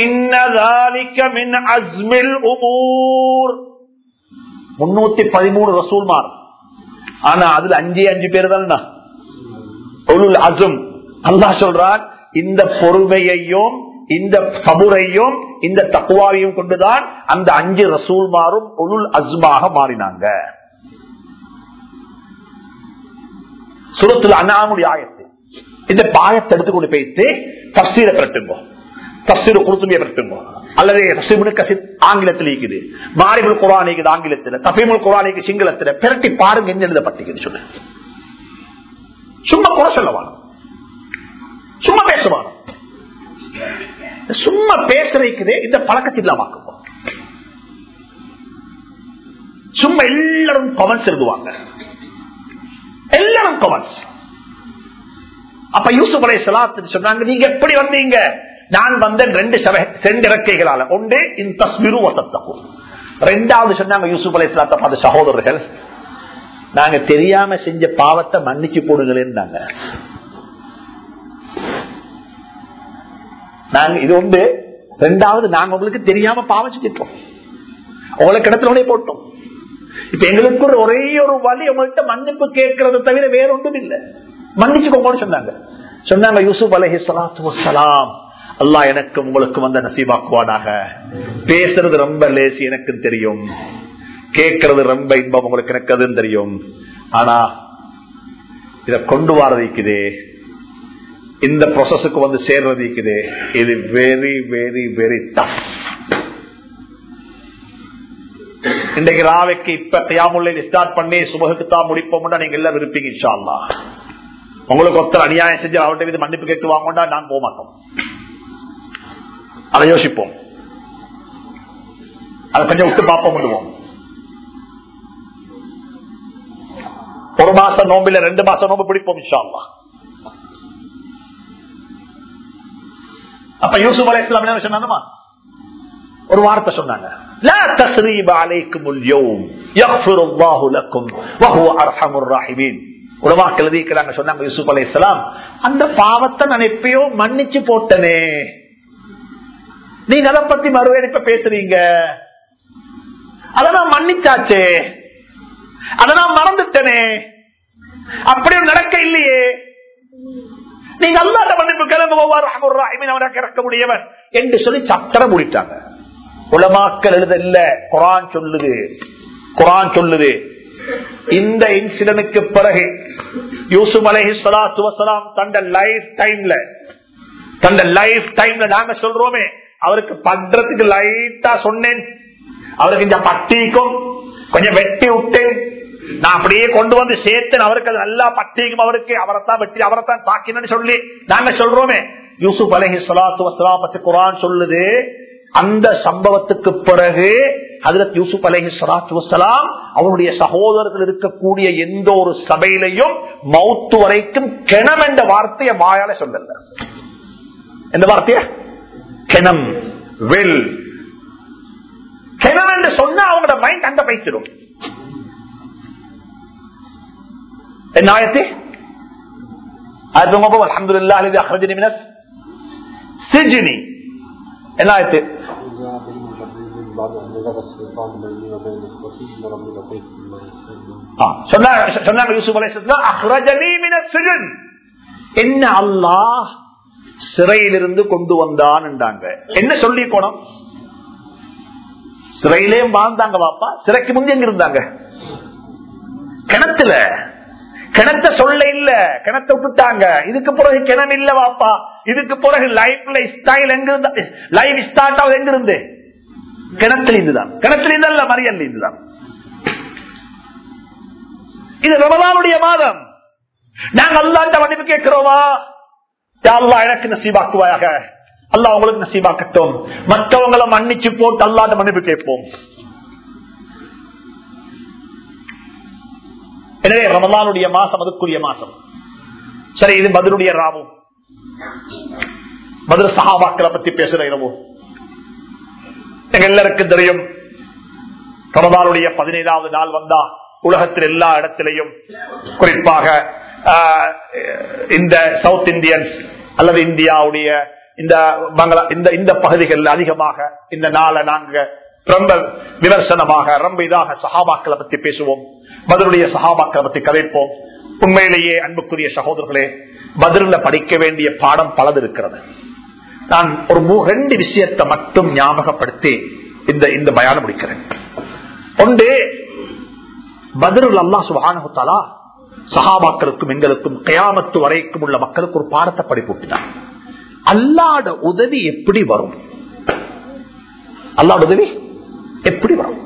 முன்னூத்தி பதிமூணு ரசூல்மார் ஆனா அதுல அஞ்சு அஞ்சு பேர் தான் அசும் அல்லா சொல்றான் இந்த பொறுமையையும் இந்த சபுரையும் இந்த தக்குவாவையும் கொண்டுதான் அந்த அஞ்சு ரசூல்மாரும் ஒழுல் அஸ்மாக மாறினாங்க சுரத்துல அண்ணாமுடைய ஆயத்து இந்த பாயத்தை எடுத்து கொண்டு போயிட்டு தப்சீரை பிரட்டுங்கோ தப்சீர் குருத்துமையை பிரட்டுங்கோ அல்லது தப்சீபுனு கசித் ஆங்கிலத்தில் இருக்குது மாரிபுல் குரானிக்கு ஆங்கிலத்தில் தபீமுல் குரானிக்கு சிங்களத்தில் பிரட்டி பாருங்க என்ன எழுதப்பட்டிருக்குது சொல்லு சும்மா குறை சொல்லவானோ சும்மா பேசுவானோ சும்மா பேசுறதுக்குதே இந்த பழக்கத்தில் இல்லாமக்குவோம் சும்மா எல்லாரும் கமெண்ட்ஸ் எழுதுவாங்க எல்லாரும் கமெண்ட்ஸ் அப்ப யூசுப் அலை சலாத்து சொன்னாங்க நீங்க எப்படி வந்தீங்க நான் வந்தேன் ரெண்டு ரெண்டு இறக்கைகளால ஒன்று இந்த தஸ்மிரு வசத்தக்கும் ரெண்டாவது சொன்னாங்க யூசுப் அலை சலாத்த பார்த்த சகோதரர்கள் நாங்க தெரியாம செஞ்ச பாவத்தை மன்னிச்சு போடுங்களேன்னாங்க நாங்க இது உண்டு ரெண்டாவது நாங்க உங்களுக்கு தெரியாம பாவம் செஞ்சிட்டோம் உங்களுக்கு இடத்துல போட்டோம் இப்ப எங்களுக்கு ஒரு ஒரே ஒரு வழி உங்கள்கிட்ட மன்னிப்பு கேட்கறத தவிர வேற ஒன்றும் இல்லை மன்னிச்சுக்கோங்கன்னு சொன்னாங்க சொன்னாங்க யூசுப் அலஹி சலாத்து வசலாம் அல்லா எனக்கு உங்களுக்கு வந்த நசீபாக்குவானாக பேசுறது ரொம்ப லேசி எனக்கு தெரியும் கேட்கறது ரொம்ப இன்பம் உங்களுக்கு எனக்கு அதுவும் தெரியும் ஆனா இத கொண்டு வரதிக்குதே இந்த ப்ரொசஸுக்கு வந்து சேர்றதிக்குதே இது வெரி வெரி வெரி டஃப் இன்றைக்கு ராவைக்கு இப்ப கையாமுல்லை ஸ்டார்ட் பண்ணி சுபகுக்கு தான் முடிப்போம் நீங்க எல்லாம் விருப்பீங்க இன்ஷா அல்லாஹ். உங்களுக்கு ஒருத்தர் அநியாயம் செஞ்சு அவர்கிட்ட மீது மன்னிப்பு கேட்டு வாங்கண்டா நான் போக மாட்டோம் அதை யோசிப்போம் அதை கொஞ்சம் விட்டு பார்ப்போம் விடுவோம் ஒரு மாசம் நோம்பில ரெண்டு மாசம் நோம்பு பிடிப்போம் இன்ஷா அல்லாஹ். அப்ப யூசுப் அலை இஸ்லாம் என்ன சொன்னாங்கம்மா ஒரு வார்த்தை சொன்னாங்க لا تسريب عليكم اليوم يغفر الله لكم وهو ارحم الراحمين உலமாக்கள் எழுதிக்கிறாங்க சொன்னாங்க யூசுப் அலைஹிஸ்ஸலாம் அந்த பாவத்தை நான் எப்பயோ மன்னிச்சு போட்டனே நீங்க அதை பத்தி மறுபடியும் இப்ப பேசுறீங்க அதை நான் மன்னிச்சாச்சே அதை நான் மறந்துட்டனே அப்படியும் நடக்க இல்லையே நீங்க அல்லாத மன்னிப்பு கிளம்புவார் அவனுக்கு இறக்க முடியவன் என்று சொல்லி சத்தர முடிட்டாங்க உலமாக்கள் எழுத இல்ல குரான் சொல்லுது குரான் சொல்லுது இந்த இன்சிடனுக்கு பிறகு யூசுப் அலஹி சலாத்து வசலாம் தந்த லைஃப் டைம்ல தந்த லைஃப் டைம்ல நாங்க சொல்றோமே அவருக்கு பண்றதுக்கு லைட்டா சொன்னேன் அவருக்கு இந்த பட்டிக்கும் கொஞ்சம் வெட்டி விட்டேன் நான் அப்படியே கொண்டு வந்து சேர்த்தேன் அவருக்கு அது நல்லா பட்டிக்கும் அவருக்கு அவரைத்தான் வெட்டி அவரைத்தான் தாக்கினு சொல்லி நாங்க சொல்றோமே யூசுப் அலஹி சலாத்து வசலாம் பத்தி குரான் சொல்லுது அந்த சம்பவத்துக்கு பிறகு ஹதரத் யூசுப் அலஹி சலாத்து வசலாம் அவருடைய சகோதரர்கள் இருக்கக்கூடிய எந்த ஒரு சபையிலையும் மௌத்து வரைக்கும் கிணம் என்ற வார்த்தையை வாயால சொல்லல எந்த வார்த்தைய கிணம் வில் கிணம் என்று சொன்னா அவங்களோட மைண்ட் அங்க பைத்திடும் என்ன ஆயத்து அது அலமதுல்லா அலி அஹ்ரஜினி மினஸ் சிஜினி என்ன ஆயத்து إذا بين الجبرين بعد أن نزغ الشيطان بيني وبين إخوتي إن ربي لطيف لما يشاء ஆ, சொன்னாங்க சொன்னாங்க யூசுப் அலைஹிஸ்ஸலாம், "அஹ்ரஜனி மினஸ் சிஜன்." என்ன அல்லாஹ் சிறையிலிருந்து கொண்டு வந்தான் என்றாங்க என்ன சொல்லி போனோம் சிறையிலேயும் வாழ்ந்தாங்க பாப்பா சிறைக்கு முந்தி எங்க இருந்தாங்க கிணத்துல கிணத்த சொல்ல இல்ல கிணத்த விட்டுட்டாங்க இதுக்கு பிறகு கிணம் இல்ல வாப்பா இதுக்கு பிறகு லைஃப்ல ஸ்டைல் எங்க இருந்தா லைஃப் ஸ்டார்ட் ஆகுது எங்க இருந்து கிணத்துல இருந்துதான் கிணத்துல இருந்தல்ல மரியல்ல இருந்துதான் இது ரமலானுடைய மாதம் நாங்க அல்லாட்ட மன்னிப்பு கேட்கிறோமா யா அல்லாஹ் எனக்கு நசீபாக்குவாயாக அல்லாஹ் உங்களுக்கு நசீபாக்கட்டும் மற்றவங்களை மன்னிச்சு போட்டு அல்லாட்ட மன்னிப்பு கேட்போம் எனவே ரமலானுடைய மாசம் அதுக்குரிய மாசம் சரி இது பதிலுடைய ராவும் பதில் சஹாபாக்களை பத்தி பேசுற இரவும் எங்க எல்லாருக்கும் தெரியும் ரமலானுடைய பதினேழாவது நாள் வந்தா உலகத்தில் எல்லா இடத்திலையும் குறிப்பாக ஆஹ், இந்த சவுத் இந்தியன்ஸ் அல்லது இந்தியாவுடைய இந்த பங்களா இந்த இந்த பகுதிகளில் அதிகமாக இந்த நாளை நாங்க ரொம்ப விமர்சனமாக ரொம்ப இதாக சஹாபாக்களை பத்தி பேசுவோம் பதிலுடைய சஹாபாக்களை பத்தி கதைப்போம் உண்மையிலேயே அன்புக்குரிய சகோதரர்களே பதிலில் படிக்க வேண்டிய பாடம் பலது இருக்கிறது நான் ஒரு மூ- ரெண்டு விஷயத்தை மட்டும் ஞாபகப்படுத்தி இந்த இந்த பயானம் முடிக்கிறேன் ஒன்று பதில் அல்லா சுபானுத்தாலா சஹாபாக்களுக்கும் எங்களுக்கும் கயாமத்து வரைக்கும் உள்ள மக்களுக்கு ஒரு பாடத்தை படிப்பூட்டினார் அல்லாட உதவி எப்படி வரும் அல்லாட உதவி எப்படி வரும்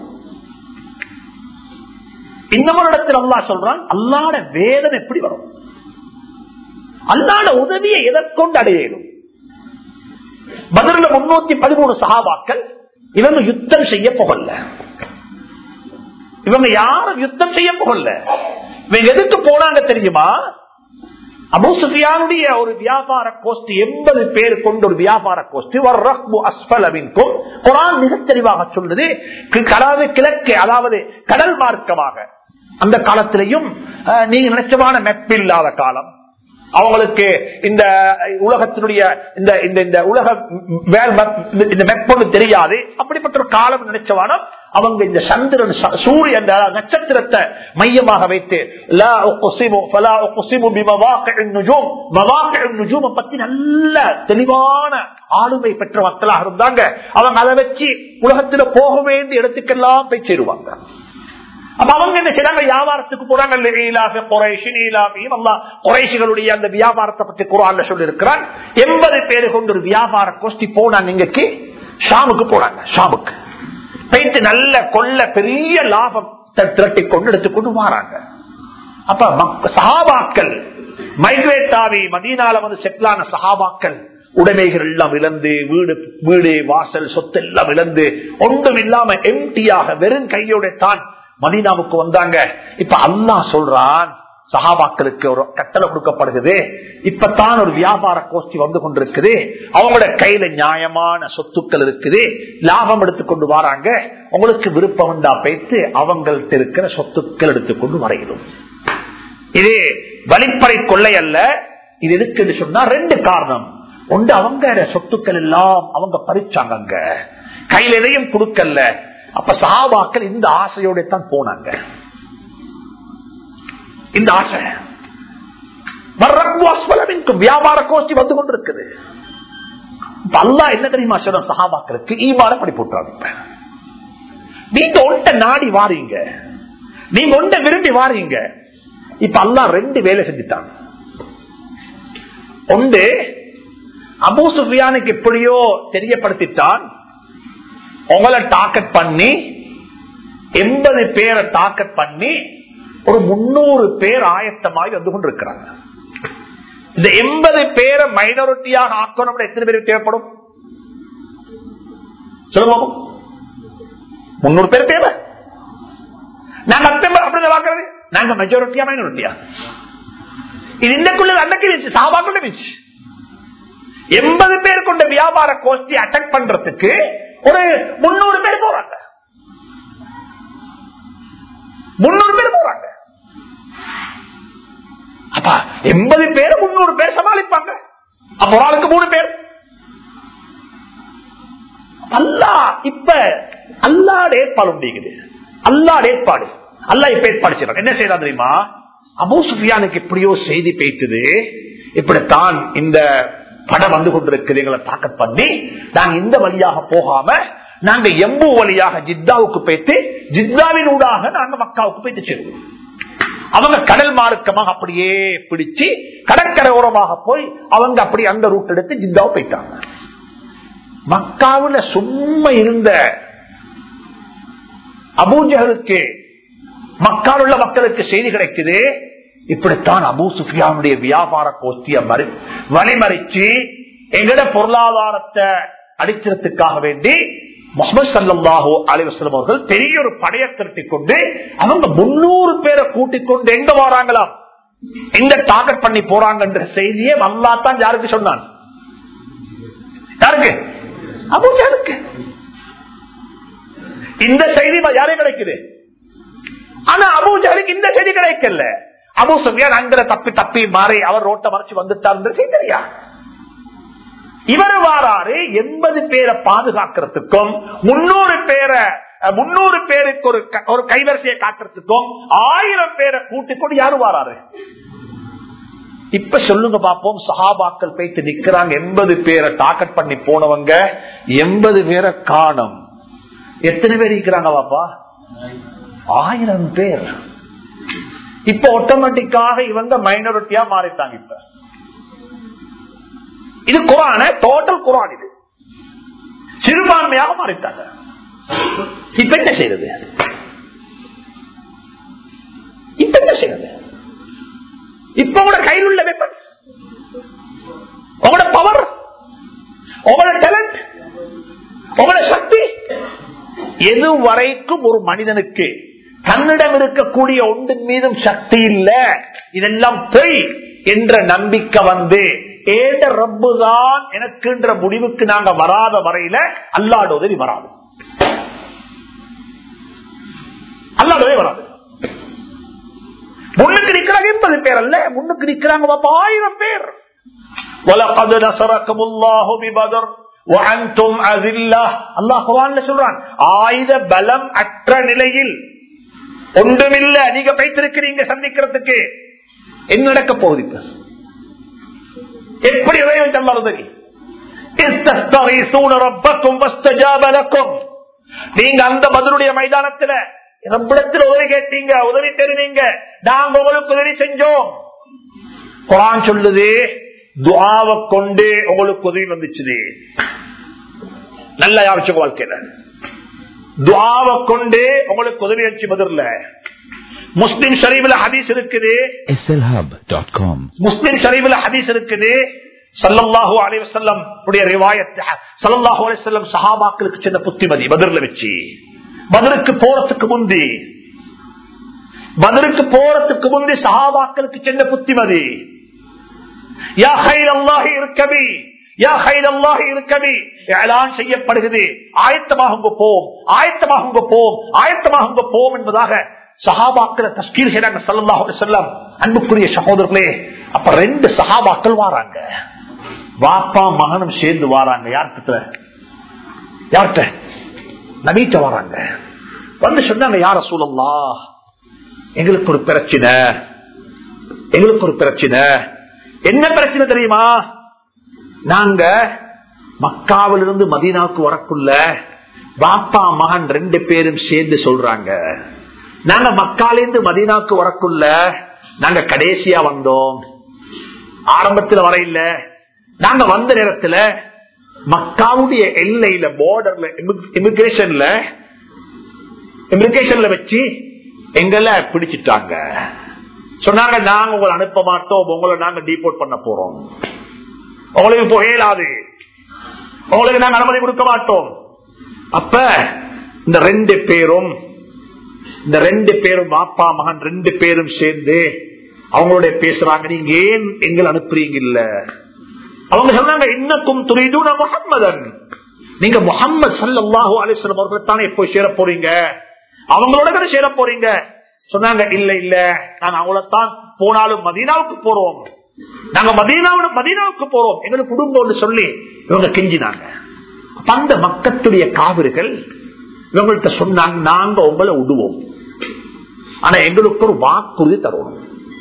இன்னொரு இடத்தில் அல்லாஹ் சொல்றான் அல்லாட வேதனை எப்படி வரும் அல்லாட உதவியை எதற்கொண்டு அடையணும் பதில முன்னூத்தி பதிமூணு சகாபாக்கள் இவங்க யுத்தம் செய்ய போகல இவங்க யாரும் யுத்தம் செய்ய போகல இவங்க எதுக்கு போனாங்க தெரியுமா அபு சுஃபியானுடைய ஒரு வியாபார கோஷ்டி எண்பது பேர் கொண்ட ஒரு வியாபார கோஷ்டி வர்ரஹ்பு அஸ்ஃபலமின்கும் குரான் மிக தெளிவாக சொல்றது கி- அதாவது கிழக்கு அதாவது கடல் மார்க்கமாக அந்த காலத்திலையும் அஹ், நீங்க நினைச்சமான மெப் இல்லாத காலம் அவங்களுக்கு இந்த உலகத்தினுடைய இந்த இந்த இந்த உலக வேல் map, இந்த- இந்த மெப்பொண்ணு தெரியாது அப்படிப்பட்ட ஒரு காலம் நினைச்சவானம் அவங்க இந்த சந்திரன் ச- சூரியன் அந்த நட்சத்திரத்தை மையமாக வைத்து லா உக்ஸிமு ஃபலா உக்ஸிமு பிமவாகிஇன் நுஜூம். மவாகிஇன் நுஜூமை பத்தி நல்ல தெளிவான ஆளுமை பெற்ற மக்களாக இருந்தாங்க அவங்க அதை வச்சு உலகத்துல போக வேண்டிய இடத்துக்கெல்லாம் போய் சேருவாங்க அப்ப அவங்க என்ன செய்றாங்க வியாபாரத்துக்கு போறாங்க குறைசிகளுடைய அந்த வியாபாரத்தை பத்தி குரான் சொல்லி இருக்கிறான் எண்பது பேரு கொண்டு ஒரு வியாபார கோஷ்டி போனாங்க இங்கக்கு ஷாமுக்கு போனாங்க ஷாமுக்கு போயிட்டு நல்ல கொள்ள பெரிய லாபம் திரட்டி கொண்டு எடுத்துக்கொண்டு வராங்க அப்ப மக்க- சஹாபாக்கள் மைக்ரேட் ஆகி மதீனால வந்து செட்டிலான சஹாபாக்கள் உடைமைகள் எல்லாம் இழந்து வீடு வீடு வாசல் சொத்து எல்லாம் இழந்து ஒன்றும் இல்லாம எம்டியாக வெறும் கையோட தான் மதீனாவுக்கு வந்தாங்க இப்ப அல்லாஹ் சொல்றான் சஹாபாக்களுக்கு ஒரு கட்டளை கொடுக்கப்படுகிறது இப்பதான் ஒரு வியாபார கோஷ்டி வந்து கொண்டிருக்குது அவங்களோட கையில நியாயமான சொத்துக்கள் இருக்குது லாபம் எடுத்துக்கொண்டு வராங்க உங்களுக்கு விருப்பம் உண்டா பேத்து அவங்கள்ட்ட இருக்கிற சொத்துக்கள் எடுத்துக்கொண்டு வரையிடும் இது வழிப்பறை கொள்ளை அல்ல இது எதுக்குன்னு சொன்னா ரெண்டு காரணம் ஒன்று அவங்க சொத்துக்கள் எல்லாம் அவங்க பறிச்சாங்க அங்க கையில எதையும் கொடுக்கல அப்ப சஹாபாக்கள் இந்த ஆசையோட தான் போனாங்க இந்த ஆசை வர்றக்கு அஸ்வலமின்கும் வியாபார கோஷ்டி வந்து கொண்டிருக்குது இப்ப அல்லாஹ் என்ன தெரியுமா சொல்ற சஹாபாக்களுக்கு ஈமான படி போட்டுறாங்க இப்ப நீங்க ஒன்ட்ட நாடி வாரீங்க நீங்க ஒன்றை விரும்பி வாரீங்க இப்ப அல்லாஹ் ரெண்டு வேலை செஞ்சுட்டாங்க ஒன்று அபூ சுஃபியானுக்கு எப்படியோ தெரியப்படுத்திட்டான் உங்களை டாக்கெட் பண்ணி எண்பது பேரை டாக்கெட் பண்ணி ஒரு முன்னூறு பேர் ஆயத்தமாகி வந்து கொண்டிருக்கிறாங்க இந்த எண்பது பேரை மைனாரிட்டியாக ஆக்கணும் எத்தனை பேருக்கு தேவைப்படும் சொல்லுங்க பாப்போம். முன்னூறு பேர் தேவை நாங்க அத்தனை அப்படி பாக்குறது நாங்க மெஜாரிட்டியா மைனாரிட்டியா இது இன்னக்குள்ள அன்னைக்கு இருந்துச்சு சாபாக்குள்ள இருந்துச்சு எண்பது பேர் கொண்ட வியாபார கோஷ்டி அட்டாக் பண்றதுக்கு ஒரு முன்னூறு பேர் போறாங்க முன்னூறு பேர் போறாங்க அப்ப எண்பது பேர் முன்னூறு பேர் சமாளிப்பாங்க அப்ப ஒரு ஆளுக்கு மூணு பேர் அல்லா இப்ப அல்லாட ஏற்பாடு உண்டிக்குது அல்லாட ஏற்பாடு அல்லா இப்ப ஏற்பாடு செய்யறான் என்ன செய்யறான் தெரியுமா அபூ சுஃபியானுக்கு எப்படியோ செய்தி பேய்த்துது இப்படித்தான் இந்த படம் வந்து கொண்டிருக்குது எங்களை தாக்கத் பண்ணி நாங்க இந்த வழியாக போகாம நாங்க எம்பு வழியாக ஜித்தாவுக்கு போய்த்து ஜித்தாவின் ஊடாக நாங்க மக்காவுக்கு போய்த்து சேருவோம் அவங்க கடல் மார்க்கமாக அப்படியே பிடிச்சு கடற்கரை ஓரமாக போய் அவங்க அப்படி அந்த ரூட் எடுத்து ஜித்தாவை போயிட்டாங்க மக்காவுல சும்மா இருந்த அபூஜகளுக்கு மக்கால் உள்ள மக்களுக்கு செய்தி கிடைக்குது இப்படித்தான் அபூ சுஃபியானுடைய வியாபார கோஷ்டிய மறு வழிமறிச்சு எங்கட பொருளாதாரத்தை அடிக்கிறதுக்காக வேண்டி முகமது சல்லாஹூ அலிவசலம் அவர்கள் பெரிய ஒரு படையை திரட்டி கொண்டு அவங்க முன்னூறு பேரை கூட்டிக் கொண்டு எங்க வராங்களாம் எங்க டார்கெட் பண்ணி போறாங்கன்ற செய்தியே வல்லாத்தான் யாருக்கு சொன்னான் யாருக்கு அபூஜலுக்கு இந்த செய்தி யாரே கிடைக்குது ஆனா அபூஜலுக்கு இந்த செய்தி கிடைக்கல அபு சுஃபியான் அங்கிற தப்பி தப்பி மாறி அவர் ரோட்டை மறைச்சு வந்துட்டார் செய்தி தெரியா இவர் வாராரு எண்பது பேரை பாதுகாக்கிறதுக்கும் முன்னூறு பேரை முன்னூறு பேருக்கு ஒரு க- ஒரு கைவரிசையை காட்டுறதுக்கும் ஆயிரம் பேரை கூட்டிக் கொண்டு யாரு வாராரு இப்ப சொல்லுங்க பாப்போம் சஹாபாக்கள் போயிட்டு நிக்கிறாங்க எண்பது பேரை டாக்கெட் பண்ணி போனவங்க எண்பது பேரை காணும் எத்தனை பேர் இருக்கிறாங்க பாப்பா ஆயிரம் பேர் இப்ப ஆட்டோமேட்டிக்காக இவங்க மைனாரிட்டியா மாறிட்டாங்க இப்ப இது குரான டோட்டல் குரான் இது சிறுபான்மையாக மாறிட்டாங்க இப்ப என்ன செய்யறது இப்ப என்ன செய்யறது இப்ப உங்களோட கையில் உள்ள வெப்பன் உங்களோட பவர் உங்களோட டேலண்ட் உங்களோட சக்தி எது வரைக்கும் ஒரு மனிதனுக்கு தன்னிடம் இருக்கக்கூடிய ஒன்றின் மீதும் சக்தி இல்ல இதெல்லாம் பொய் என்ற நம்பிக்கை வந்து ஏத ரப்புதான் எனக்குன்ற முடிவுக்கு நாங்க வராத வரையில அல்லாட உதவி வராது அல்லாட உதவி வராது முன்னுக்கு நிக்கிறாங்க எண்பது பேர் அல்ல முன்னுக்கு நிக்கிறாங்க பாப்பா ஆயிரம் பேர் وَلَقَدْ نَصَرَكُمُ اللَّهُ بِبَدْرٍ وَأَنْتُمْ أَذِلَّةٌ அல்லாஹ் குர்ஆன்ல சொல்றான் ஆயுத பலம் அற்ற நிலையில் ஒன்றுமில்ல நீங்க வைத்திருக்கிறீங்க சந்திக்கிறதுக்கு என்ன நடக்க போகுது இப்ப எப்படி இறைவன் சொல்லாத உதவி இஸ்தஸ்தகீசூன ரப்பக்கும் வஸ்தஜாப லக்கும். நீங்க அந்த பதிலுடைய மைதானத்துல நம்மிடத்தில் உதவி கேட்டீங்க உதவி தருவீங்க நாங்க உங்களுக்கு உதவி செஞ்சோம் குரான் சொல்லுது துஆவை கொண்டு உங்களுக்கு உதவி வந்துச்சு நல்ல யாருச்சு வாழ்க்கையில துஆவை கொண்டு உங்களுக்கு உதவி வச்சு பதிர்ல முஸ்லிம் ஷரீஃபில் ஹதீஸ் இருக்குது slhub.com முஸ்லிம் ஷரீஃபில் ஹதீஸ் இருக்குது சல்லல்லாஹு அலைஹி வஸல்லம் உடைய ரிவாயத் சல்லல்லாஹு அலைஹி வஸல்லம் சஹாபாக்களுக்கு சின்ன புத்திமதி பத்ர்ல வச்சு பத்ருக்கு போறதுக்கு முந்தி பத்ருக்கு போறதுக்கு முந்தி சஹாபாக்களுக்கு சின்ன புத்திமதி யா ஹைர் அல்லாஹி இருக்கபி யா ஹைர் அல்லாஹி இருக்கபி ஏலான் செய்யப்படுகிறது ஆயத்தமாகுங்க போம் ஆயத்தமாகுங்க போம் ஆயத்தமாகுங்க போம் என்பதாக சஹாபாக்களை தஸ்கீர் செய்யறாங்க சல்லல்லாஹு அலைஹி வஸல்லம் அன்புக்குரிய சகோதரர்களே அப்ப ரெண்டு சஹாபாக்கள் வாராங்க வாப்பா மகனும் சேர்ந்து வாராங்க யார்கிட்ட யார்கிட்ட நபீட்ட வராங்க வந்து சொன்னாங்க யார சூழல்லா எங்களுக்கு ஒரு பிரச்சனை எங்களுக்கு ஒரு பிரச்சனை என்ன பிரச்சனை தெரியுமா நாங்க மக்காவிலிருந்து மதீனாவுக்கு வரக்குள்ள பாப்பா மகன் ரெண்டு பேரும் சேர்ந்து சொல்றாங்க நாங்க மக்காலிருந்து மதீனாவுக்கு வரக்குள்ள நாங்க கடைசியா வந்தோம் ஆரம்பத்தில் வர இல்ல நாங்க வந்த நேரத்துல மக்காவுடைய எல்லையில பார்டர்ல இமிகிரேஷன்ல இமிகிரேஷன்ல வச்சு எங்களை பிடிச்சிட்டாங்க சொன்னாங்க நாங்க உங்களை அனுப்ப மாட்டோம் உங்களை நாங்க டீபோர்ட் பண்ண போறோம் உங்களுக்கு புகையலாது உங்களுக்கு நாங்க அனுமதி கொடுக்க மாட்டோம் அப்ப இந்த ரெண்டு பேரும் இந்த ரெண்டு பேரும் பாப்பா மகன் ரெண்டு பேரும் சேர்ந்து அவங்களுடைய பேசுறாங்க நீங்க ஏன் எங்களை அனுப்புறீங்க இல்ல அவங்க சொன்னாங்க இன்னக்கும் துரிதுன முகம்மதன் நீங்க முகம்மது சல்லாஹூ அலிஸ்லம் அவர்கள் தானே போய் சேர போறீங்க அவங்களோட தானே சேர போறீங்க சொன்னாங்க இல்ல இல்ல நான் அவங்களத்தான் போனாலும் மதீனாவுக்கு போறோம் நாங்க மதீனாவோட மதீனாவுக்கு போறோம் எங்களுக்கு குடும்பம்னு சொல்லி இவங்க கெஞ்சினாங்க அப்ப அந்த மக்கத்துடைய காவிர்கள் இவங்கள்ட்ட சொன்னாங்க நாங்க உங்களை விடுவோம் ஆனா எங்களுக்கு ஒரு வாக்குறுதி தருவோம்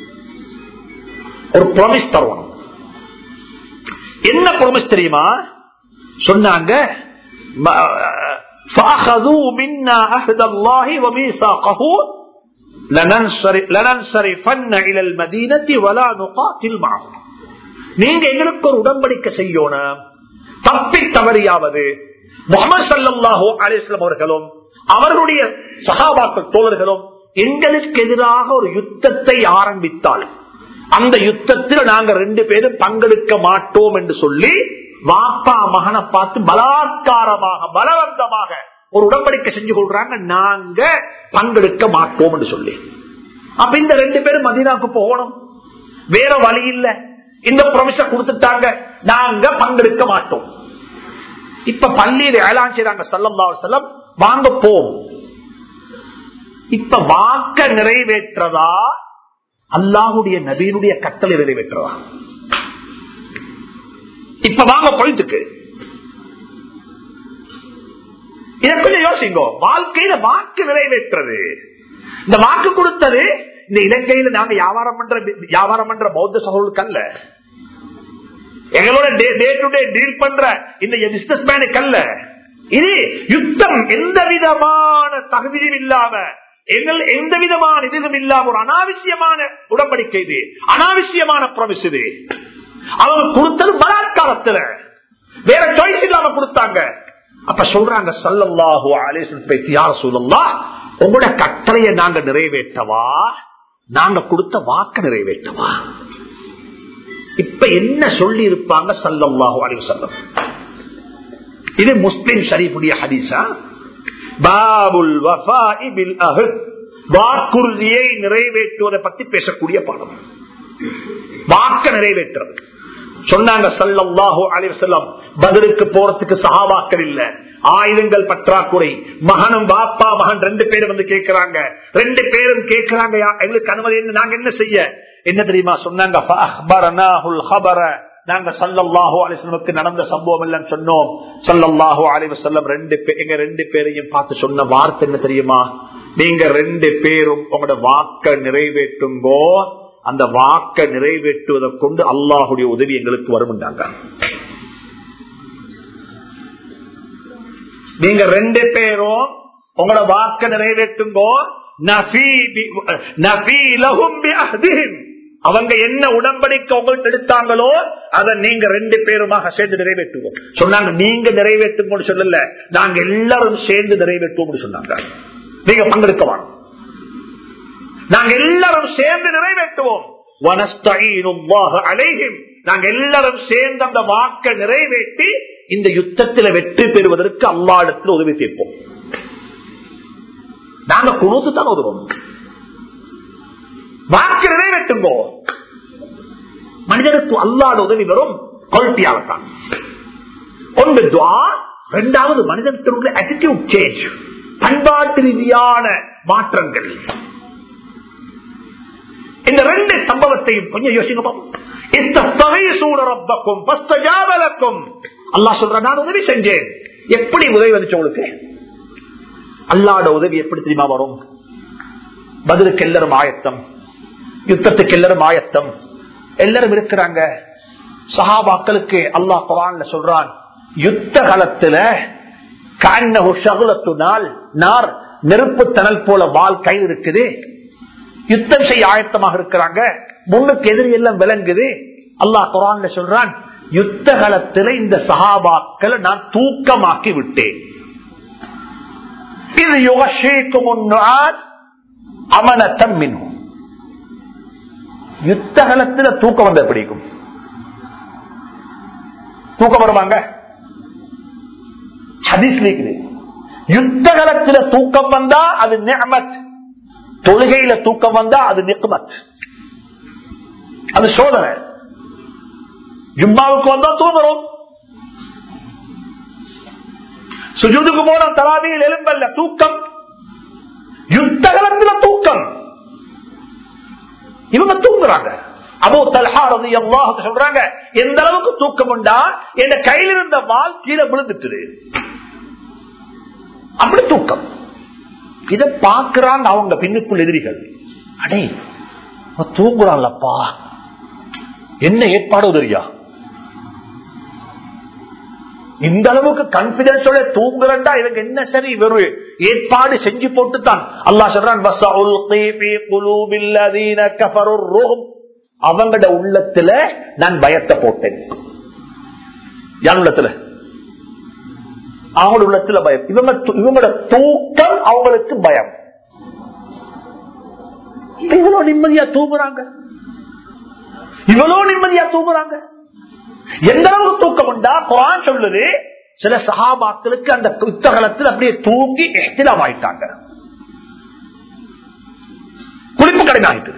ஒரு ப்ராமிஸ் தருவோம் என்ன ப்ராமிஸ் தெரியுமா சொன்னாங்க ம- فَأَخَذُوا مِنَّا عَهْدَ اللَّهِ وَمِيثَاقَهُ لَنَنصَرِ- لَنَنصَرِفَنَّ إِلَى الْمَدِينَةِ وَلَا نُقَاتِلْ مَعَهُمْ நீங்க எங்களுக்கு ஒரு உடன்படிக்கை செய்யணும் தப்பி தவறியாவது முகமது சல்லாஹூ அலிஸ்லாம் அவர்களும் அவர்களுடைய சகாபாக்கள் தோழர்களும் எங்களுக்கு எதிராக ஒரு யுத்தத்தை ஆரம்பித்தால் அந்த யுத்தத்தில் நாங்க ரெண்டு பேரும் பங்கெடுக்க மாட்டோம் என்று சொல்லி வாப்பா மகனை பார்த்து பலாத்காரமாக பலவந்தமாக ஒரு உடன்படிக்கை செஞ்சு கொள்றாங்க நாங்க பங்கெடுக்க மாட்டோம் என்று சொல்லி அப்ப இந்த ரெண்டு பேரும் மதீனாவுக்கு போகணும் வேற வழி இல்ல இந்த ப்ரொமிஷ கொடுத்துட்டாங்க நாங்க பங்கெடுக்க மாட்டோம் இப்ப பள்ளியில் ஏழாம் செய்றாங்க சல்லல்லா செல்லம் வாங்க போம் இப்ப வாக்க நிறைவேற்றதா அல்லாஹுடைய நபீனுடைய கட்டளை நிறைவேற்றதா இப்ப வாங்க பொழுதுக்கு இதை கொஞ்சம் யோசிங்க வாழ்க்கையில வாக்கு நிறைவேற்றது இந்த வாக்கு கொடுத்தது இந்த இலங்கையில நாங்க வியாபாரம் பண்ற வியாபாரம் பண்ற பௌத்த சகோதரருக்கு அல்ல எங்களோட டே டு டே டீல் பண்ற இந்த பிசினஸ் மேனுக்கு அல்ல இது யுத்தம் எந்த விதமான தகுதியும் இல்லாம எங்கள் எந்த விதமான இதுவும் இல்லாம ஒரு அனாவசியமான உடன்படிக்கை இது அனாவசியமான ப்ரொமிஸ் இது அவங்க கொடுத்தது பலாத்காரத்துல வேற சாய்ஸ் இல்லாம கொடுத்தாங்க அப்ப சொல்றாங்க சல்லல்லாஹு அலேசன் யார் சொல்லலாம் உங்களோட கட்டளையை நாங்க நிறைவேற்றவா நாங்க கொடுத்த வாக்க நிறைவேற்றவா இப்ப என்ன சொல்லி இருப்பாங்க சல்லல்லாஹு அலைஹி வஸல்லம் இது முஸ்லிம் ஷரீஃபுடைய ஹதீஸா பாபுல் வஃபாஇ பில் அஹத் வாக்குறுதியை நிறைவேற்றுவதை பத்தி பேசக்கூடிய பாடம் வாக்க நிறைவேற்றுறது சொன்னாங்க சல்லல்லாஹு அலைஹி வஸல்லம் பதிலுக்கு போறதுக்கு சஹாபாக்கள் இல்ல ஆயுதங்கள் பற்றாக்குறை மகனும் பாப்பா மகன் ரெண்டு பேரும் வந்து கேட்கிறாங்க ரெண்டு பேரும் கேட்கிறாங்க யா- எங்களுக்கு அனுமதி என்ன? நாங்க என்ன செய்ய என்ன தெரியுமா சொன்னாங்க فأخبرناه الخبر. நாங்க சல்லல்லாஹு அலிஸ்லமுக்கு நடந்த சம்பவம் எல்லாம் சொன்னோம் சல்லல்லாஹு அலிவசல்லம் ரெண்டு பே- எங்க ரெண்டு பேரையும் பார்த்து சொன்ன வார்த்தை என்ன தெரியுமா நீங்க ரெண்டு பேரும் உங்களோட வாக்க நிறைவேற்றுங்கோ அந்த வாக்க நிறைவேற்றுவதை கொண்டு அல்லாஹுடைய உதவி எங்களுக்கு வரும்ண்டாங்க நீங்க ரெண்டு பேரும் உங்களோட வாக்க நிறைவேற்றுங்கோ நஃபீ பி- நஃபீ லஹும் பி அஹ்திஹிம். அவங்க என்ன உடன்படிக்கை உங்கள்ட்ட எடுத்தாங்களோ அதை நீங்க ரெண்டு பேருமாக சேர்ந்து நிறைவேற்றுவோம் சொன்னாங்க நீங்க நிறைவேற்றுங்கன்னு சொல்லல நாங்க எல்லாரும் சேர்ந்து நிறைவேற்றுவோம் சொன்னாங்க நீங்க பங்கெடுக்க வேணும் நாங்க எல்லாரும் சேர்ந்து நிறைவேற்றுவோம் வனஸ்தஈனுல்லாஹ அலைஹிம். நாங்க எல்லாரும் சேர்ந்து அந்த வாக்கை நிறைவேற்றி இந்த யுத்தத்தில் வெற்றி பெறுவதற்கு அல்லாடத்தில் உதவி சேர்ப்போம் நாங்க குணத்து தான் உதவும் வாக்கு நிறைவேற்றுங்கோ மனிதனுக்கு அல்லாட உதவி வரும் குவாலிட்டியால தான் ஒன்று துவா இரண்டாவது மனிதனுக்கு attitude சேஞ்ச் பண்பாட்டு ரீதியான மாற்றங்கள் இந்த ரெண்டு சம்பவத்தையும் கொஞ்சம் யோசிங்க அல்லாஹ் சொல்ற நான் உதவி செஞ்சேன் எப்படி உதவி வந்துச்சு உங்களுக்கு அல்லாட உதவி எப்படி தெரியுமா வரும் பதிலுக்கு எல்லாரும் ஆயத்தம் யுத்தத்துக்கு எல்லாரும் ஆயத்தம் எல்லாரும் இருக்கிறாங்க சஹாபாக்களுக்கு அல்லாஹ் குரான்ல சொல்றான் யுத்த காலத்துல கான்னஹு ஷகுலத்து நாள் நார் நெருப்பு தணல் போல வால் கையில் இருக்குது யுத்தம் செய்ய ஆயத்தமாக இருக்கிறாங்க முன்னுக்கு எதிரி எல்லாம் விளங்குது அல்லாஹ் குரான்ல சொல்றான் யுத்த காலத்துல இந்த சஹாபாக்களை நான் தூக்கமாக்கி விட்டேன் இது யுகஷேக்கும் அமனத்தம் மின்னும் யுத்த காலத்துல தூக்கம் வந்த பிடிக்கும் தூக்கம் வருவாங்க ஹதீஸ் இருக்குது யுத்த காலத்துல தூக்கம் வந்தா அது நியமத் தொழுகையில தூக்கம் வந்தா அது நிக்மத் அது சோதனை ஜும்மாவுக்கு வந்தா தூங்குறோம் சுஜூதுக்கு போன தலாவியில் எலும்பல்ல தூக்கம் யுத்த காலத்துல தூக்கம் இவங்க தூங்குறாங்க அபோ தல்ஹாரது எவ்வாறு சொல்றாங்க எந்த அளவுக்கு தூக்கம் உண்டா என் கையில் இருந்த வால் கீழே விழுந்துட்டு அப்படி தூக்கம் இத பாக்குறாங்க அவங்க பின்னுக்குள் எதிரிகள் அடே அவன் தூங்குறான்லப்பா என்ன ஏற்பாடு உதவியா இந்த அளவுக்கு கான்பிடன்ஸோட தூங்குறா இவங்க என்ன சரி வெறும் ஏற்பாடு செஞ்சு போட்டுத்தான் அல்லாஹ் சொல்றான் வஸஉல்கி ஃபீ குலூபில் லதீன கஃபருர் ருஹ்ம் அவங்கட உள்ளத்துல நான் பயத்தை போட்டேன் யார் உள்ளத்துல அவங்களோட உள்ளத்துல பயம் இவங்க து- இவங்களோட தூக்கம் அவங்களுக்கு பயம் இவ்வளவு நிம்மதியா தூங்குறாங்க இவ்வளவு நிம்மதியா தூங்குறாங்க எந்த அளவுக்கு தூக்கம் உண்டா குரான் சொல்லுது சில சகாபாக்களுக்கு அந்த புத்தகலத்தில் அப்படியே தூங்கி எஹ்திலாம் ஆயிட்டாங்க குளிப்பு கடன் ஆயிட்டு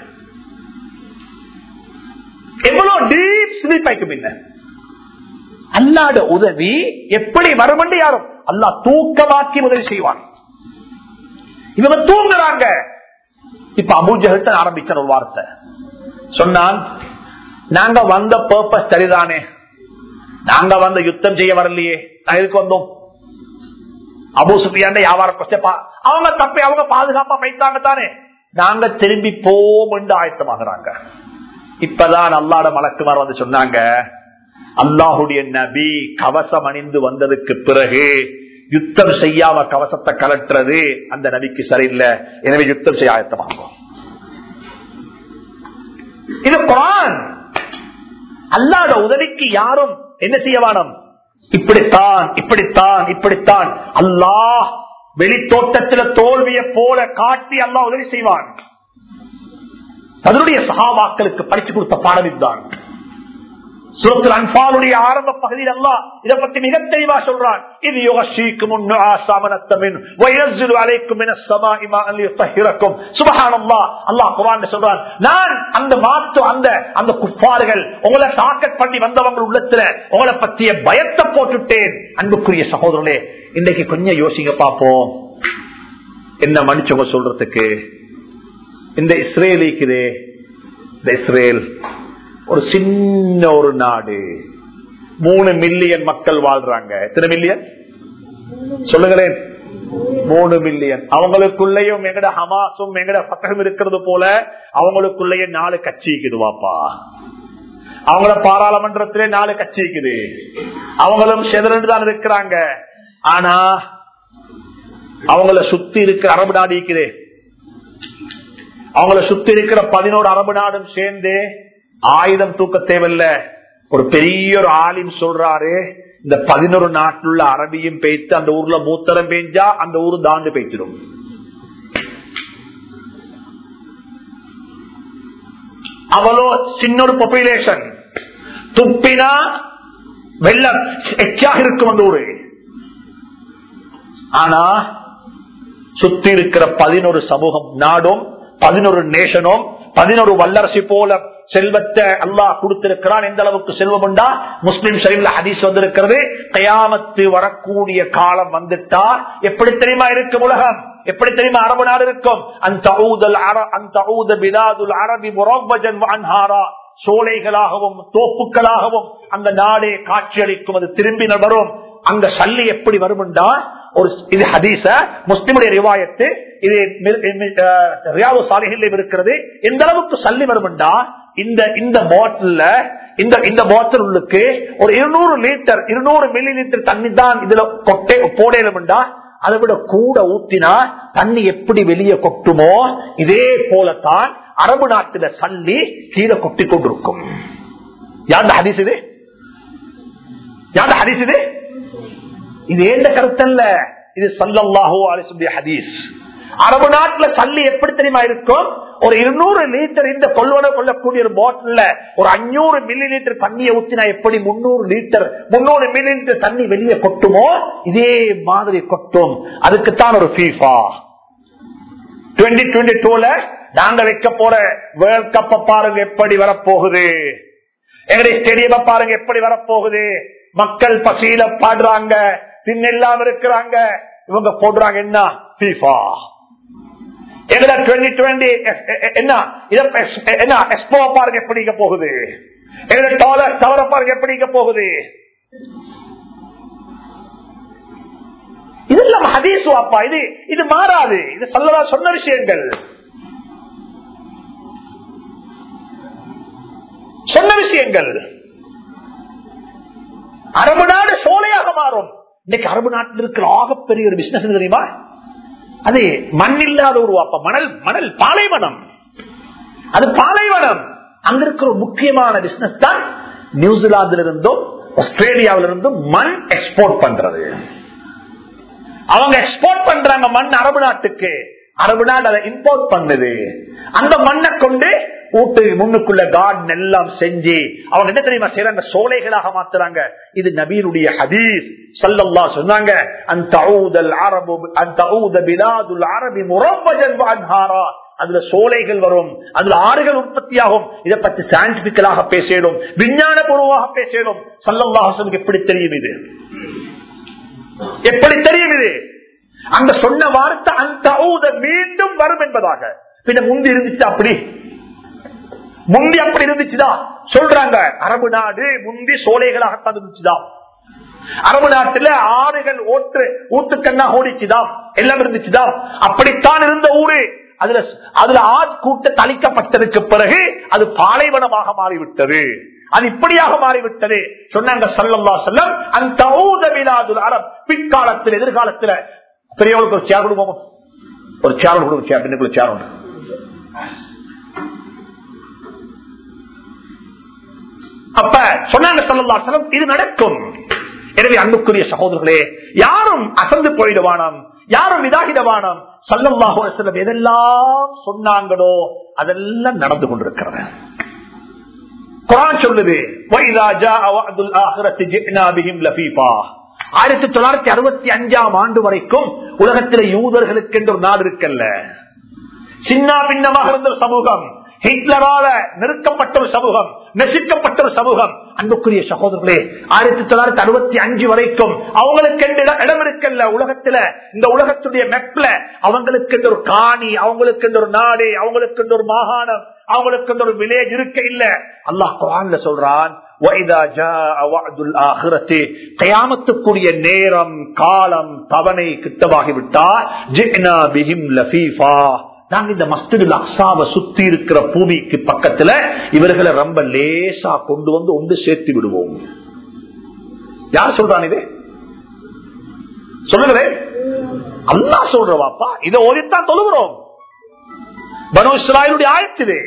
எவ்வளவு டீப் ஸ்லீப் ஆயிட்டு பின்ன அல்லாட உதவி எப்படி வரும் யாரும் அல்லாஹ் தூக்கமாக்கி உதவி செய்வான் இவங்க தூங்குறாங்க இப்ப அபூஜகத்தை ஆரம்பிக்கிற ஒரு வார்த்தை சொன்னான் நாங்க வந்த பர்பஸ் சரிதானே நாங்க வந்த யுத்தம் செய்ய வரலையே நான் எதுக்கு வந்தோம் அபூ சுஃபியாண்ட வியாபார கொஸ்டப்பா அவங்க தப்பி அவங்க பாதுகாப்பா வைத்தாங்க தானே நாங்க திரும்பி போம் என்று ஆயத்தமாகறாங்க இப்பதான் அல்லாட மலக்குமார் வந்து சொன்னாங்க அல்லாஹுடைய நபி கவசம் அணிந்து வந்ததுக்கு பிறகு யுத்தம் செய்யாம கவசத்தை கலட்டுறது அந்த நபிக்கு சரியில்லை எனவே யுத்தம் செய்ய ஆயத்தமாகும் இது குரான் அல்லாட உதவிக்கு யாரும் என்ன செய்ய வேணும் இப்படித்தான் இப்படித்தான் இப்படித்தான் அல்லாஹ் வெளித்தோட்டத்தில் தோல்வியை போல காட்டி அல்லாஹ் உதவி செய்வான் அதனுடைய சகாபாக்களுக்கு படிச்சு கொடுத்த பாடம் இதுதான் சுரத்தில் அன்பாலுடைய ஆரம்ப பகுதியில் அல்லா இதை பத்தி மிக தெளிவா சொல்றான் இது யோகஷீக்கு முன்னு ஆசாமனத்தமின் வயசில் அழைக்கும் என சமாஹிமா அலியும் சுபகானம்மா அல்லாஹ் குரான் சொல்றான் நான் அந்த மாத்து அந்த அந்த குப்பாறுகள் உங்களை டாக்கெட் பண்ணி வந்தவங்க உள்ளத்துல உங்களை பத்திய பயத்தை போட்டுட்டேன் அன்புக்குரிய சகோதரர்களே இன்னைக்கு கொஞ்சம் யோசிங்க பார்ப்போம் என்ன மன்னிச்சவங்க சொல்றதுக்கு இந்த இஸ்ரேல் இருக்குதே இந்த இஸ்ரேல் ஒரு சின்ன ஒரு நாடு மூணு மில்லியன் மக்கள் வாழ்றாங்க எத்தனை மில்லியன் சொல்லுங்களேன் மூணு மில்லியன் அவங்களுக்குள்ளேயும் எங்கட ஹமாசும் எங்கட பக்கம் இருக்கிறது போல அவங்களுக்குள்ளேயே நாலு கட்சி இருக்குது வாப்பா அவங்கள பாராளுமன்றத்திலே நாலு கட்சி இருக்குது அவங்களும் செதறண்டு தான் இருக்கிறாங்க ஆனா அவங்கள சுத்தி இருக்கிற அரபு நாடு இருக்கிறே அவங்கள சுத்தி இருக்கிற பதினோரு அரபு நாடும் சேர்ந்து ஆயுதம் தூக்க தேவையில்ல ஒரு பெரிய ஒரு ஆலிம் சொல்றாரு இந்த பதினோரு நாட்டில் உள்ள அரபியும் பெய்த்து அந்த ஊர்ல மூத்தரம் பெஞ்சா அந்த ஊரு தாண்டு பெய்த்திடும் அவளோ சின்ன ஒரு பாப்புலேஷன் துப்பினா வெள்ளம் எச்சாக இருக்கும் அந்த ஊரு ஆனா சுத்தி இருக்கிற பதினோரு சமூகம் நாடும் பதினோரு நேஷனும் பதினோரு வல்லரசு போல செல்வத்தை அல்லாஹ் கொடுத்திருக்கிறான் எந்த அளவுக்கு செல்வம் உண்டா முஸ்லிம் ஷரீஃப்ல ஹதீஸ் வந்திருக்கிறது கயாமத்து வரக்கூடிய காலம் வந்துட்டா எப்படி தெரியுமா இருக்கும் உலகம் எப்படி தெரியுமா அரபு நாடு இருக்கும் அந்த ஊதல் அந்த ஊத பிலாதுல் அரபி முரவஜன் அன்ஹாரா சோலைகளாகவும் தோப்புக்களாகவும் அந்த நாடே காட்சியளிக்கும் அது திரும்பி வரும் அங்க சல்லி எப்படி வரும்டா ஒரு இது ஹதீச முஸ்லிமுடைய ரிவாயத்து இது ரியாவு சாலைகளில் இருக்கிறது எந்த அளவுக்கு சல்லி வரும்டா இந்த இந்த பாட்டில் இந்த இந்த பாட்டில் உள்ளுக்கு ஒரு இருநூறு லிட்டர் இருநூறு மில்லி லிட்டர் தண்ணி தான் இதுல கொட்டை போடலும்டா அதை விட கூட ஊத்தினா தண்ணி எப்படி வெளியே கொட்டுமோ இதே போலத்தான் அரபு நாட்டில சல்லி கீழே கொட்டி கொண்டிருக்கும் யார் ஹதீஸ் இது யார் ஹதீஸ் இது இது ஏந்த கருத்தல்ல இது சல்லல்லாஹோ அலிசுடைய ஹதீஸ் அரபு நாட்டுல சல்லி எப்படி தெரியுமா இருக்கும் ஒரு இருநூறு லிட்டர் இந்த கொள்வன கொள்ளக்கூடிய ஒரு பாட்டில் ஒரு அஞ்சூறு மில்லி லிட்டர் தண்ணியை ஊத்தினா எப்படி முன்னூறு லிட்டர் முன்னூறு மில்லி லிட்டர் தண்ணி வெளியே கொட்டுமோ இதே மாதிரி கொட்டும் அதுக்குத்தான் ஒரு ஃபீஃபா டுவெண்டி டுவெண்டி டூல நாங்க வைக்க போற வேர்ல்ட் கப்ப பாருங்க எப்படி வரப்போகுது எங்களுடைய ஸ்டேடியம் பாருங்க எப்படி வரப்போகுது மக்கள் பசியில பாடுறாங்க தின்னெல்லாம் இருக்கிறாங்க இவங்க போடுறாங்க என்ன ஃபீஃபா எங்களை டுவெண்டி டுவெண்டி என்ன என்ன எக்ஸ்போ பாருங்க எப்படி போகுது எங்களை டாலர் தவற பாருங்க எப்படி போகுது இது நம்ம ஹதீசு அப்பா இது இது மாறாது இது சொல்லலா சொன்ன விஷயங்கள் சொன்ன விஷயங்கள் அரபு நாடு சோலையாக மாறும் இன்னைக்கு அரபு நாட்டில் இருக்கிற ஆகப்பெரிய ஒரு பிசினஸ் தெரியுமா அது மண் இல்லாத ஒரு அப்ப மணல் மணல் பாலைவனம் அது பாலைவனம் அங்க இருக்கிற ஒரு முக்கியமான பிசினஸ் தான் நியூசிலாந்துல இருந்தும் ஆஸ்திரேலியாவில இருந்தும் மண் எக்ஸ்போர்ட் பண்றது அவங்க எக்ஸ்போர்ட் பண்றாங்க மண் அரபு நாட்டுக்கு அரபு நாடு அதை இம்போர்ட் பண்ணுது அந்த மண்ணை கொண்டு ஊட்டு முன்னுக்குள்ள கார்டன் எல்லாம் செஞ்சு அவங்க என்ன தெரியுமா செய்யறாங்க சோலைகளாக மாத்துறாங்க இது நபீருடைய ஹதீஸ் சல்லல்லா சொன்னாங்க அந்த அரபு அந்த பிலாதுல் அரபி முரம்பஜன் வான்ஹாரா அதுல சோலைகள் வரும் அதுல ஆறுகள் உற்பத்தியாகும் இதை பத்தி சயின்டிபிக்கலாக பேசிடும் விஞ்ஞான பூர்வமாக பேசிடும் சல்லல்லாஹனுக்கு எப்படி தெரியும் இது எப்படி தெரியும் இது அந்த சொன்ன வார்த்தை அந்த மீண்டும் வரும் என்பதாக பின்ன முந்தி இருந்துச்சு அப்படி முந்தி அப்படி இருந்துச்சுதான் சொல்றாங்க அரபு நாடு முந்தி சோலைகளாகத்தான் இருந்துச்சுதான் அரபு நாட்டுல ஆறுகள் ஓட்டு ஊட்டுக்கண்ணா ஓடிச்சுதான் எல்லாம் இருந்துச்சுதான் அப்படித்தான் இருந்த ஊரு அதுல அதுல ஆட் கூட்ட தளிக்கப்பட்டதுக்கு பிறகு அது பாலைவனமாக மாறிவிட்டது அது இப்படியாக மாறிவிட்டது சொன்னாங்க சல்லல்லா செல்லம் அந்த அரப் பிற்காலத்தில் எதிர்காலத்தில் பெரியவங்களுக்கு ஒரு சேர் கொடுப்போம் ஒரு சேர் கொடுக்கும் சேர் பின்னுக்குள்ள சேர் உண்டு அப்ப சொன்னாங்க சல்லல்லா செல்லம் இது நடக்கும் எனவே அன்புக்குரிய சகோதரர்களே யாரும் அசந்து போயிடுவானாம் யாரும் இதாகிடவானாம் சல்லல்லாஹு செல்லம் எதெல்லாம் சொன்னாங்களோ அதெல்லாம் நடந்து கொண்டிருக்கிறது குரான் சொல்லுது ஆயிரத்தி தொள்ளாயிரத்தி அறுபத்தி அஞ்சாம் ஆண்டு வரைக்கும் உலகத்தில் யூதர்களுக்கு என்று ஒரு நாடு இருக்கல்ல சின்ன பின்னமாக இருந்த ஒரு சமூகம் ஹிட்லரால நிறுத்தப்பட்ட ஒரு சமூகம் நெசிக்கப்பட்ட ஒரு சமூகம் அன்புக்குரிய சகோதரர்களே ஆயிரத்தி தொள்ளாயிரத்தி அறுபத்தி அஞ்சு வரைக்கும் அவங்களுக்கு இடம் இருக்கல்ல உலகத்துல இந்த உலகத்துடைய மெப்ல அவங்களுக்கு ஒரு காணி அவங்களுக்கு ஒரு நாடு அவங்களுக்கு ஒரு மாகாணம் அவங்களுக்கு ஒரு வில்லேஜ் இருக்க இல்ல அல்லாஹ் குரான்ல சொல்றான் கயாமத்துக்குரிய நேரம் காலம் தவணை கிட்டவாகிவிட்டால் நாங்க இந்த மஸ்தில் அக்சாவை சுத்தி இருக்கிற பூமிக்கு பக்கத்துல இவர்களை ரொம்ப லேசா கொண்டு வந்து ஒன்று சேர்த்து விடுவோம் யார் சொல்றான் இது சொல்லுங்களேன் அல்லா சொல்றவாப்பா இதை ஓதித்தான் தொழுகிறோம் பனு இஸ்ராயலுடைய ஆயத்திலே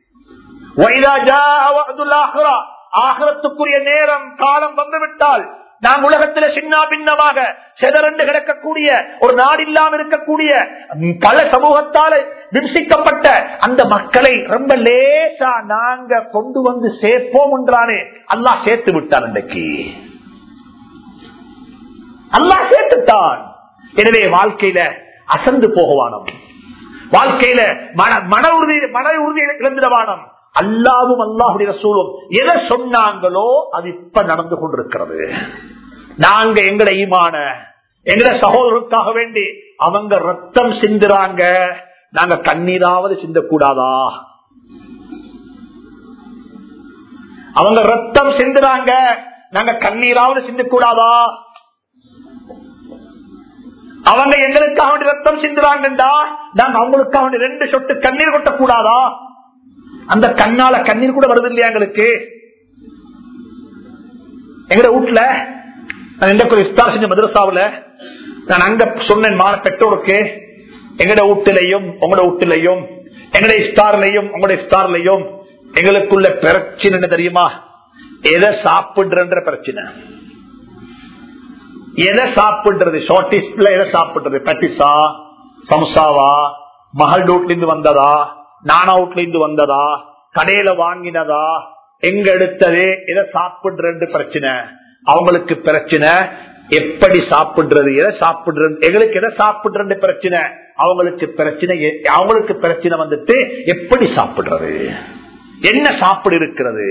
ஆகரத்துக்குரிய நேரம் காலம் வந்துவிட்டால் நாம் உலகத்தில் சின்ன பின்னமாக செதறண்டு கிடக்கக்கூடிய ஒரு நாடு இல்லாமல் இருக்கக்கூடிய பல சமூகத்தால் விமர்சிக்கப்பட்ட அந்த மக்களை ரொம்ப லேசா நாங்க கொண்டு வந்து சேர்ப்போம் என்றானே அல்லாஹ் சேர்த்து விட்டார் இன்றைக்கு அல்லாஹ் சேர்த்துட்டான் எனவே வாழ்க்கையில அசந்து போகவானம் வாழ்க்கையில மன மன உறுதி மன உறுதி இழந்திடவானம் அல்லாவும் அல்லாஹுடைய ரசூலும் எதை சொன்னாங்களோ அது இப்ப நடந்து கொண்டிருக்கிறது நாங்க எங்கட ஈமான எங்கட சகோதரருக்காக வேண்டி அவங்க ரத்தம் சிந்துறாங்க நாங்க கண்ணீராவது சிந்தக்கூடாதா அவங்க ரத்தம் சிந்துறாங்க நாங்க கண்ணீராவது சிந்தக்கூடாதா அவங்க எங்களுக்காக வேண்டி ரத்தம் சிந்துறாங்கண்டா நாங்க அவங்களுக்காக வேண்டி ரெண்டு சொட்டு கண்ணீர் கொட்டக்கூடாதா அந்த கண்ணால கண்ணீர் கூட வருது இல்லையா எங்களுக்கு எங்க வீட்டுல நான் எந்த இஸ்தார் செஞ்ச மதுரசாவில நான் அங்க சொன்னேன் மான பெற்றோருக்கு எங்கட வீட்டிலையும் உங்களோட வீட்டிலையும் எங்கட இஸ்தார்லையும் உங்களோட இஸ்தார்லையும் எங்களுக்குள்ள பிரச்சனை என்ன தெரியுமா எதை சாப்பிடுற பிரச்சனை எதை சாப்பிடுறது ஷார்டிஸ்ட்ல எதை சாப்பிடுறது பட்டிசா சம்சாவா மகள் வீட்ல இருந்து வந்ததா நானா வீட்ல இருந்து வந்ததா கடையில வாங்கினதா எங்க எடுத்தது எதை சாப்பிடுறது பிரச்சனை அவங்களுக்கு பிரச்சனை எப்படி சாப்பிடுறது எதை சாப்பிடுறது எங்களுக்கு எதை சாப்பிடுறது பிரச்சனை அவங்களுக்கு பிரச்சனை அவங்களுக்கு பிரச்சனை வந்துட்டு எப்படி சாப்பிடுறது என்ன சாப்பிடு இருக்கிறது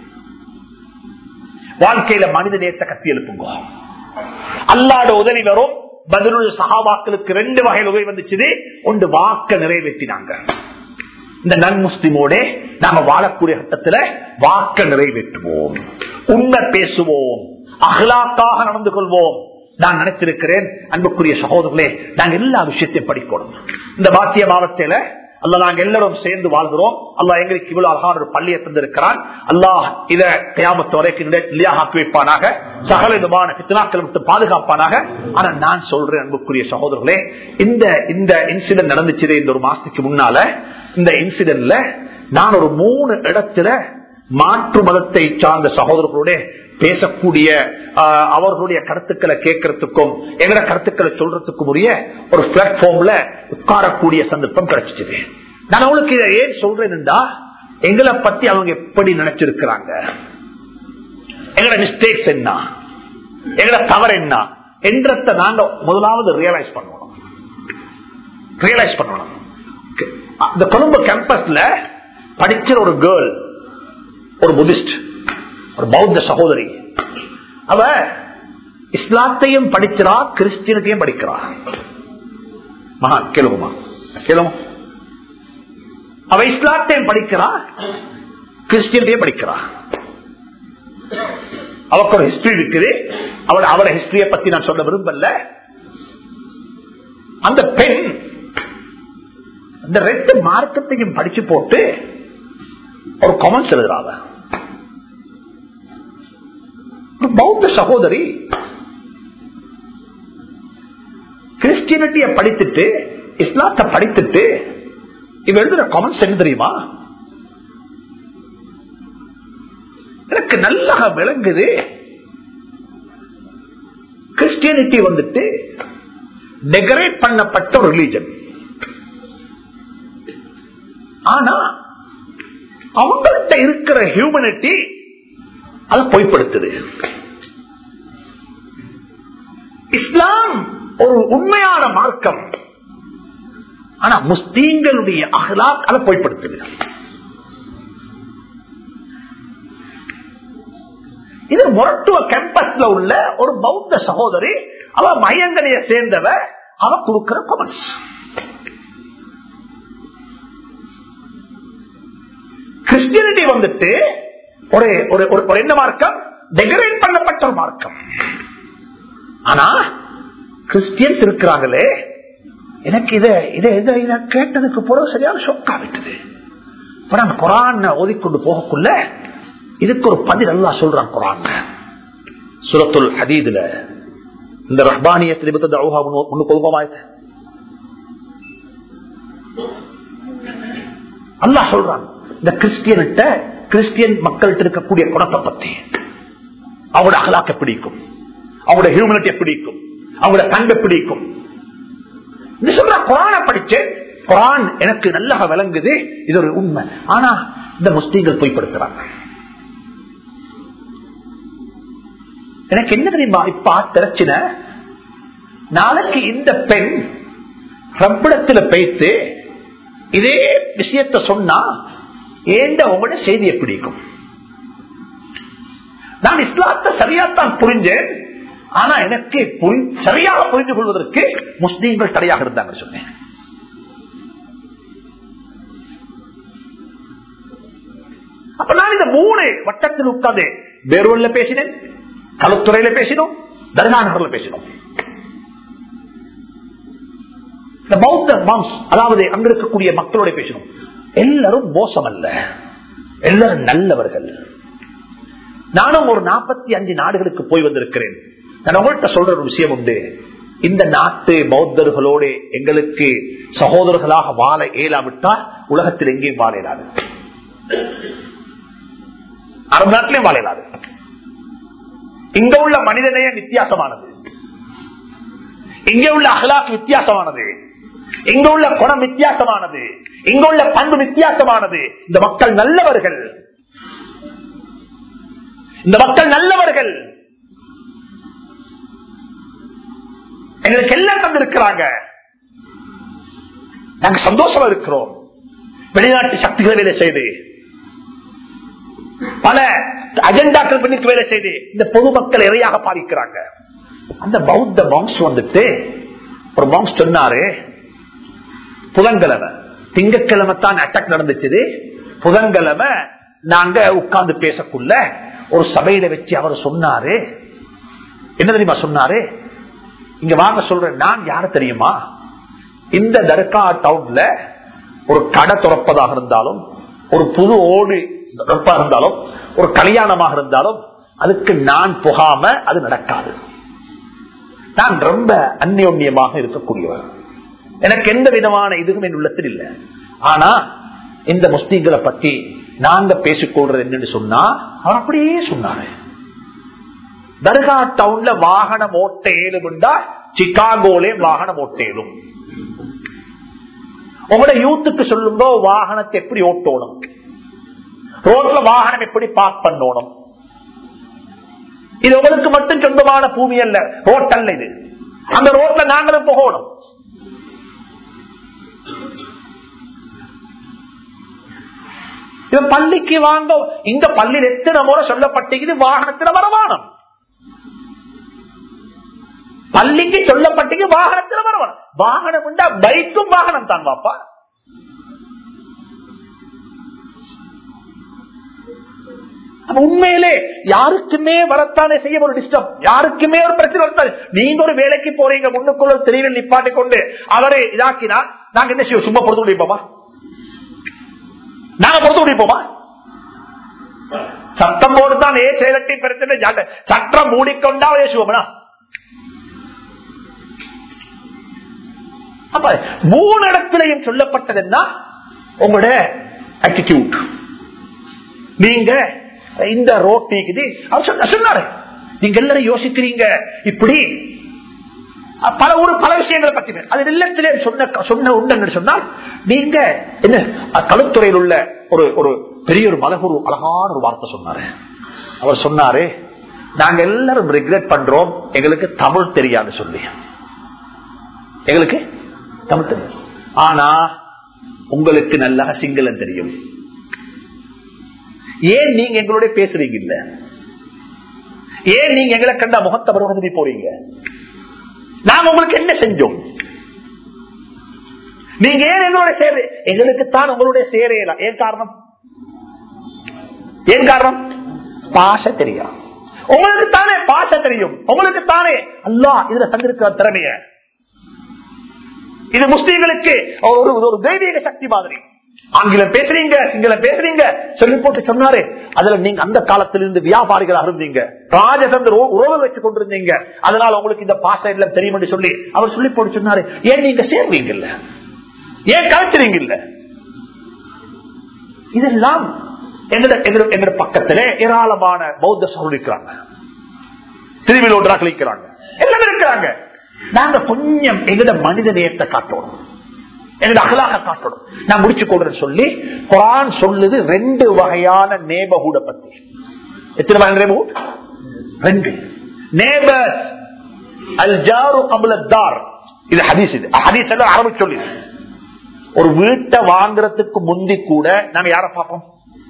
வாழ்க்கையில மனித நேரத்தை கத்தி எழுப்புங்க அல்லாட உதவி வரும் பதிலுள்ள சகாபாக்களுக்கு ரெண்டு வகையில் உதவி வந்துச்சு ஒன்று வாக்க நிறைவேற்றினாங்க இந்த நன் முஸ்லிமோட நாம வாழக்கூடிய கட்டத்துல வாக்க நிறைவேற்றுவோம் உண்மை பேசுவோம் அகலாக்காக நடந்து கொள்வோம் நான் நினைச்சிருக்கிறேன் அன்புக்குரிய சகோதரர்களே நாங்க எல்லா விஷயத்தையும் படிக்கணும் இந்த பாத்திய மாவட்டத்தில அல்ல நாங்க எல்லாரும் சேர்ந்து வாழ்கிறோம் அல்லா எங்களுக்கு இவ்வளவு அழகான ஒரு பள்ளியை தந்திருக்கிறான் அல்லாஹ் இத கயாமத்து வரைக்கும் ஆக்கி வைப்பானாக சகல விதமான பித்தனாக்கள் விட்டு பாதுகாப்பானாக ஆனா நான் சொல்றேன் அன்புக்குரிய சகோதரர்களே இந்த இந்த இன்சிடென்ட் நடந்துச்சு இந்த ஒரு மாசத்துக்கு முன்னால இந்த இன்சிடென்ட்ல நான் ஒரு மூணு இடத்துல மாற்று மதத்தை சார்ந்த சகோதரர்களோட பேசக்கூடிய அவர்களுடைய கருத்துக்களை கேட்கறதுக்கும் எங்கட கருத்துக்களை சொல்றதுக்கும் உரிய ஒரு பிளாட்ஃபார்ம்ல உட்காரக்கூடிய சந்தர்ப்பம் கிடைச்சிச்சு நான் அவங்களுக்கு இதை ஏன் சொல்றேன்டா எங்களை பத்தி அவங்க எப்படி நினைச்சிருக்கிறாங்க எங்கட மிஸ்டேக்ஸ் என்ன எங்கட தவறு என்ன என்றத நாங்க முதலாவது ரியலைஸ் பண்ணணும் ரியலைஸ் பண்ணணும் இந்த கொழும்பு கேம்பஸ்ல படிக்கிற ஒரு கேர்ள் ஒரு புத்திஸ்ட் ஒரு பௌத்த சகோதரி அவ இஸ்லாத்தையும் படிக்கிறா கிறிஸ்டியனத்தையும் படிக்கிறா மகா கேளுமா கேளுமா அவ இஸ்லாத்தையும் படிக்கிறா கிறிஸ்டியன்டையும் படிக்கிறா அவருக்கு ஒரு ஹிஸ்டரி இருக்குது அவட அவட ஹிஸ்டரிய பத்தி நான் சொல்ல விரும்பல அந்த பெண் இந்த ரெண்டு மார்க்கத்தையும் படிச்சு போட்டு ஒரு கமெண்ட்ஸ் எழுதுறாங்க ஒரு பௌத்த சகோதரி கிறிஸ்டியனிட்டிய படித்துட்டு இஸ்லாத்தை படித்துட்டு இவ எழுதுற கமெண்ட்ஸ் என்ன தெரியுமா எனக்கு நல்லா விளங்குது கிறிஸ்டியனிட்டி வந்துட்டு டெக்கரேட் பண்ணப்பட்ட ஒரு ரிலீஜன் ஆனா அவங்கள்ட்ட இருக்கிற ஹியூமனிட்டி அதை பொய்ப்படுத்துது இஸ்லாம் ஒரு உண்மையான மார்க்கம் ஆனா முஸ்லீம்களுடைய அகலாக் அதை பொய்ப்படுத்துது இது மொரட்டுவ கேம்பஸ்ல உள்ள ஒரு பௌத்த சகோதரி அவ மையங்கனைய சேர்ந்தவ அவ கொடுக்கிற கமெண்ட்ஸ் கிறிஸ்டியனிட்டி வந்துட்டு ஒரு ஒரு ஒரு என்ன மார்க்கம் டெக்கரேட் பண்ணப்பட்ட ஒரு மார்க்கம் ஆனா கிறிஸ்டியன்ஸ் இருக்கிறாங்களே எனக்கு இதை இதை இதை இதை கேட்டதுக்கு பிறகு சரியான ஷொக்கா விட்டது இப்ப நான் குரான் ஓதிக்கொண்டு போகக்குள்ள இதுக்கு ஒரு பதில் அல்லா சொல்றான் குரான் சுரத்துல் ஹதீதுல இந்த ரஹ்பானியத்தில் ஒன்னு கொள்கமாய் அல்லாஹ் சொல்றான் இந்த கிறிஸ்டியன்கிட்ட கிறிஸ்டியன் மக்கள்கிட்ட இருக்கக்கூடிய குணத்தை பத்தி அவங்களோட அகலாக்க பிடிக்கும் அவங்களோட ஹியூமனிட்டி பிடிக்கும் அவங்களோட பண்பை பிடிக்கும் இது சொல்ற குரான படிச்சேன் குரான் எனக்கு நல்லா விளங்குது இது ஒரு உண்மை ஆனா இந்த முஸ்லீம்கள் பொய்ப்படுத்துறாங்க எனக்கு என்ன தெரியுமா இப்ப திரச்சின நாளைக்கு இந்த பெண் ரப்பிடத்துல பேத்து இதே விஷயத்த சொன்னா ஏண்ட உங்களோட செய்தியை பிடிக்கும் நான் இஸ்லாத்தை சரியாத்தான் புரிஞ்சேன் ஆனா எனக்கு புரி- சரியாக புரிந்து கொள்வதற்கு முஸ்லீம்கள் தடையாக இருந்தாங்க சொன்னேன் அப்ப நான் இந்த மூணு வட்டத்தில் உட்கார்ந்து பேரூர்ல பேசினேன் களுத்துறையில பேசினோம் தர்காநகர்ல பேசினோம் இந்த பௌத்த மாம்ஸ் அதாவது அங்க இருக்கக்கூடிய மக்களோட பேசணும் எல்லாரும் மோசம் அல்ல எல்லாரும் நல்லவர்கள் நானும் ஒரு நாற்பத்தி அஞ்சு நாடுகளுக்கு போய் வந்திருக்கிறேன் நான் உங்கள்கிட்ட சொல்ற ஒரு விஷயம் உண்டு இந்த நாட்டு பௌத்தர்களோட எங்களுக்கு சகோதரர்களாக வாழ இயலாவிட்டால் உலகத்தில் எங்கேயும் வாழ இயலாது அரபு நாட்டிலையும் வாழ இயலாது இங்க உள்ள மனிதநேயம் வித்தியாசமானது இங்க உள்ள அகலாக் வித்தியாசமானது இங்க உள்ள குணம் வித்தியாசமானது இங்க உள்ள பண்பு வித்தியாசமானது இந்த மக்கள் நல்லவர்கள் இந்த மக்கள் நல்லவர்கள் எங்களுக்கு எல்லாம் தந்திருக்கிறாங்க நாங்க சந்தோஷமா இருக்கிறோம் வெளிநாட்டு சக்திகள் வேலை செய்து பல அஜெண்டாக்கள் பண்ணிட்டு வேலை செய்து இந்த பொதுமக்கள் இறையாக பாதிக்கிறாங்க அந்த பௌத்த மாங்ஸ் வந்துட்டு ஒரு மாங்ஸ் சொன்னாரு புதன்கிழமை திங்கக்கிழமை தான் அட்டாக் நடந்துச்சு புதன்கிழமை நாங்க உட்கார்ந்து பேசக்குள்ள ஒரு சபையில வச்சு அவர் சொன்னாரு என்ன தெரியுமா சொன்னாரு இங்க வாங்க சொல்றேன் நான் யாரு தெரியுமா இந்த தர்கா டவுன்ல ஒரு கடை துறப்பதாக இருந்தாலும் ஒரு புது ஓடு திறப்பா இருந்தாலும் ஒரு கல்யாணமாக இருந்தாலும் அதுக்கு நான் புகாம அது நடக்காது நான் ரொம்ப அந்யோன்யமாக இருக்கக்கூடியவர் எனக்கு எந்த விதமான இதுவும் என் உள்ளத்தில் இல்லை ஆனா இந்த முஸ்லீம்களை பத்தி நாங்க பேசிக்கொள்றது என்னன்னு சொன்னா அவர் அப்படியே சொன்னாரு தர்கா டவுன்ல வாகனம் ஓட்ட ஏழுமுண்டா சிகாகோலே வாகனம் ஓட்டேலும் உங்களோட யூத்துக்கு சொல்லுங்க வாகனத்தை எப்படி ஓட்டணும் ரோட்ல வாகனம் எப்படி பார்க் பண்ணணும் இது உங்களுக்கு மட்டும் சொந்தமான பூமி அல்ல ரோட் அல்ல இது அந்த ரோட்ல நாங்களும் போகணும் இது பள்ளிக்கு வாங்க இந்த பள்ளியில் எத்தனை முறை சொல்லப்பட்டிருக்குது வாகனத்துல வரவானம் பள்ளிக்கு சொல்லப்பட்டிருக்கு வாகனத்துல வரவானம் வாகனம் உண்டா பைக்கும் வாகனம் தான் பாப்பா அப்ப உண்மையிலே யாருக்குமே வரத்தானே செய்ய ஒரு டிஸ்டர்ப் யாருக்குமே ஒரு பிரச்சனை வரத்தானே நீங்க ஒரு வேலைக்கு போறீங்க முன்னுக்குள்ள தெரியவில் நிப்பாட்டி கொண்டு அவரை இதாக்கினா நாங்க என்ன செய்வோம் சும்மா பொறுத்து முடிப்போமா நாங்க பொறுத்து முடிப்போமா சட்டம் போடுதான் ஏ செயலட்டி பிரச்சனை ஜாக- சட்டம் மூடிக்கொண்டா ஏசுவோம்னா அப்ப மூணு இடத்திலையும் சொல்லப்பட்டது என்ன உங்களோட ஆட்டிடியூட் நீங்க இந்த ரோட் நீக்குது அவர் சொன்ன சொன்னாரு நீங்க எல்லாரும் யோசிக்கிறீங்க இப்படி அஹ், பல ஒரு பல விஷயங்களை பத்தி பேச- அது இல்லத்திலே சொன்ன சொன்ன உண்டு சொன்னால் நீங்க என்ன அஹ், களுத்துறையில் உள்ள ஒரு ஒரு பெரிய ஒரு மலகுரு அழகான ஒரு வார்த்தை சொன்னாரு அவர் சொன்னாரு நாங்க எல்லாரும் ரிக்ரெட் பண்றோம் எங்களுக்கு தமிழ் தெரியாது சொல்லி எங்களுக்கு தமிழ் தெரியும் ஆனா உங்களுக்கு நல்லா சிங்களம் தெரியும் ஏன் நீங்க எங்களோட பேசுறீங்க இல்ல ஏன் நீங்க எங்களை கண்டா முகத்தை பருவதி போறீங்க நாங்க உங்களுக்கு என்ன செஞ்சோம் நீங்க ஏன் எங்களோட சேர எங்களுக்கு தான் உங்களுடைய சேரையலாம் ஏன் காரணம் ஏன் காரணம் பாச தெரியும் உங்களுக்கு தானே பாச தெரியும் உங்களுக்கு தானே அல்லா இதுல தந்திருக்கிற திறமைய இது முஸ்லீம்களுக்கு ஒரு ஒரு தெய்வீக சக்தி மாதிரி ஆங்கிலம் பேசுறீங்க சிங்களம் பேசுறீங்க சொல்லி போட்டு சொன்னாரு அதுல நீங்க அந்த காலத்திலிருந்து வியாபாரிகளாக இருந்தீங்க ராஜதந்திர உ- உறவு வச்சு கொண்டிருந்தீங்க அதனால உங்களுக்கு இந்த பாச எல்லாம் தெரியும் என்று சொல்லி அவர் சொல்லி போட்டு சொன்னாரு ஏன் நீங்க சேர்வீங்க இல்ல ஏன் கலைச்சிருங்க இல்ல இதெல்லாம் எங்கட எங்கட- எங்கட பக்கத்திலே ஏராளமான பௌத்த சகோதரர் இருக்கிறாங்க திருவிழோட்டராக்கள் இருக்கிறாங்க எல்லாமே இருக்கிறாங்க நாங்க கொஞ்சம் எங்கட மனித நேயத்தை காட்டணும் எங்கட அகலாக காட்டணும் நான் முடிச்சு கொடுறேன்னு சொல்லி குரான் சொல்லுது ரெண்டு வகையான நேபகூட பத்தி எத்தனை வகை நேபகூட் ரெண்டு நேபர்ஸ் அல் ஜாரு அபுலத்தார் இது ஹதீஸ் இது ஹதீஸ் எல்லாம் அரபு சொல்லி ஒரு வீட்டை வாங்குறதுக்கு முந்தி கூட நாங்க யார பார்ப்போம்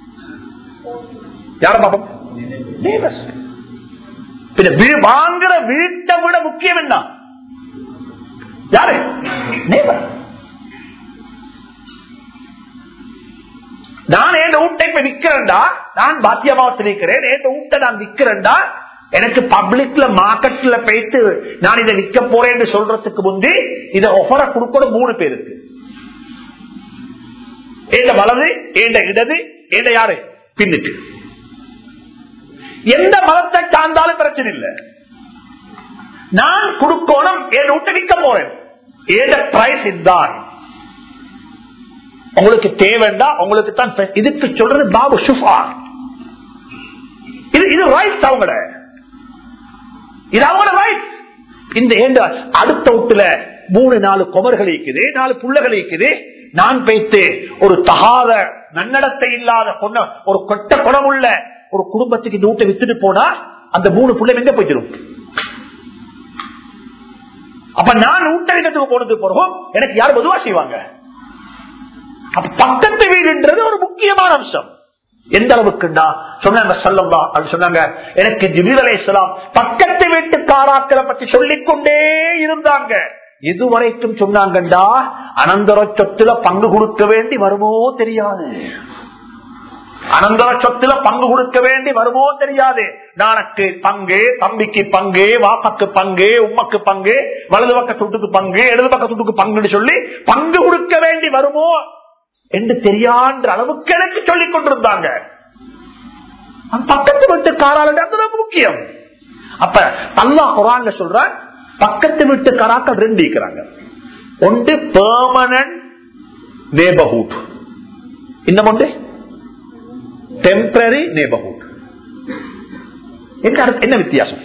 யார பார்ப்போம் நேபர்ஸ் பின்ன வீ- வாங்குற வீட்டை விட முக்கியம் என்ன யாரு நேபர் நான் என் வீட்டை இப்ப விக்கிறேன்டா நான் பாத்தியமாவத்தில் இருக்கிறேன் என் வீட்டை நான் விக்கிறேன்டா எனக்கு பப்ளிக்ல மார்க்கெட்ல போயிட்டு நான் இதை விற்க போறேன்னு சொல்றதுக்கு முந்தி இதை ஒஃபரை கொடுக்கணும் மூணு பேருக்கு ஏண்ட வலது ஏண்ட இடது ஏண்ட யாரு பின்னுக்கு எந்த மதத்தை சார்ந்தாலும் பிரச்சனை இல்லை நான் கொடுக்கணும் என் வீட்டை விற்க போறேன் ஏண்ட பிரைஸ் இதுதான் உங்களுக்கு தேவைண்டா உங்களுக்கு தான் பெ- இதுக்கு சொல்றது பாபு ஷுஃபா இது இது ரைட் அவங்கள இது அவங்களோட ரைட் இந்த ஏண்ட அடுத்த வீட்டுல மூணு நாலு குமர்கள் இருக்குது நாலு புள்ளகள் இருக்குது நான் பேத்து ஒரு தகாத நன்னடத்தை இல்லாத பொண்ண ஒரு கொட்ட குணமுள்ள ஒரு குடும்பத்துக்கு இந்த வீட்டை வித்துட்டு போனா அந்த மூணு புள்ளை எங்க போய்த்திரும் அப்ப நான் வீட்டை விதத்துக்கு போனது போறோம் எனக்கு யார் பொதுவா செய்வாங்க அப்ப பக்கத்து வீடுன்றது ஒரு முக்கியமான அம்சம் எந்த அளவுக்குண்டா சொன்னாங்க சொல்லலாம் அப்படி சொன்னாங்க எனக்கு ஜிபில் அலைஹிஸ்ஸலாம் பக்கத்து வீட்டுக்காராக்களை பத்தி சொல்லிக்கொண்டே இருந்தாங்க இதுவரைக்கும் சொன்னாங்கண்டா அனந்தர சொத்துல பங்கு கொடுக்க வேண்டி வருமோ தெரியாது அனந்தர சொத்துல பங்கு கொடுக்க வேண்டி வருமோ தெரியாது நானக்கு பங்கு தம்பிக்கு பங்கு வாப்பக்கு பங்கு உம்மக்கு பங்கு வலது பக்க துட்டுக்கு பங்கு இடது பக்க துட்டுக்கு பங்குன்னு சொல்லி பங்கு கொடுக்க வேண்டி வருமோ என்று தெரியான்ற அளவுக்கு எனக்கு சொல்லிக் கொண்டிருந்தாங்க அந்த பக்கத்து வீட்டுக்காரால் அது ரொம்ப முக்கியம் அப்ப அல்லாஹ் குரான்ல சொல்ற பக்கத்து வீட்டுக்காராக்கள் ரெண்டு இருக்கிறாங்க ஒன்று பெர்மனன்ட் நேபர்ஹுட் இன்னும் ஒன்று டெம்பரரி நேபர்ஹுட் என்ன வித்தியாசம்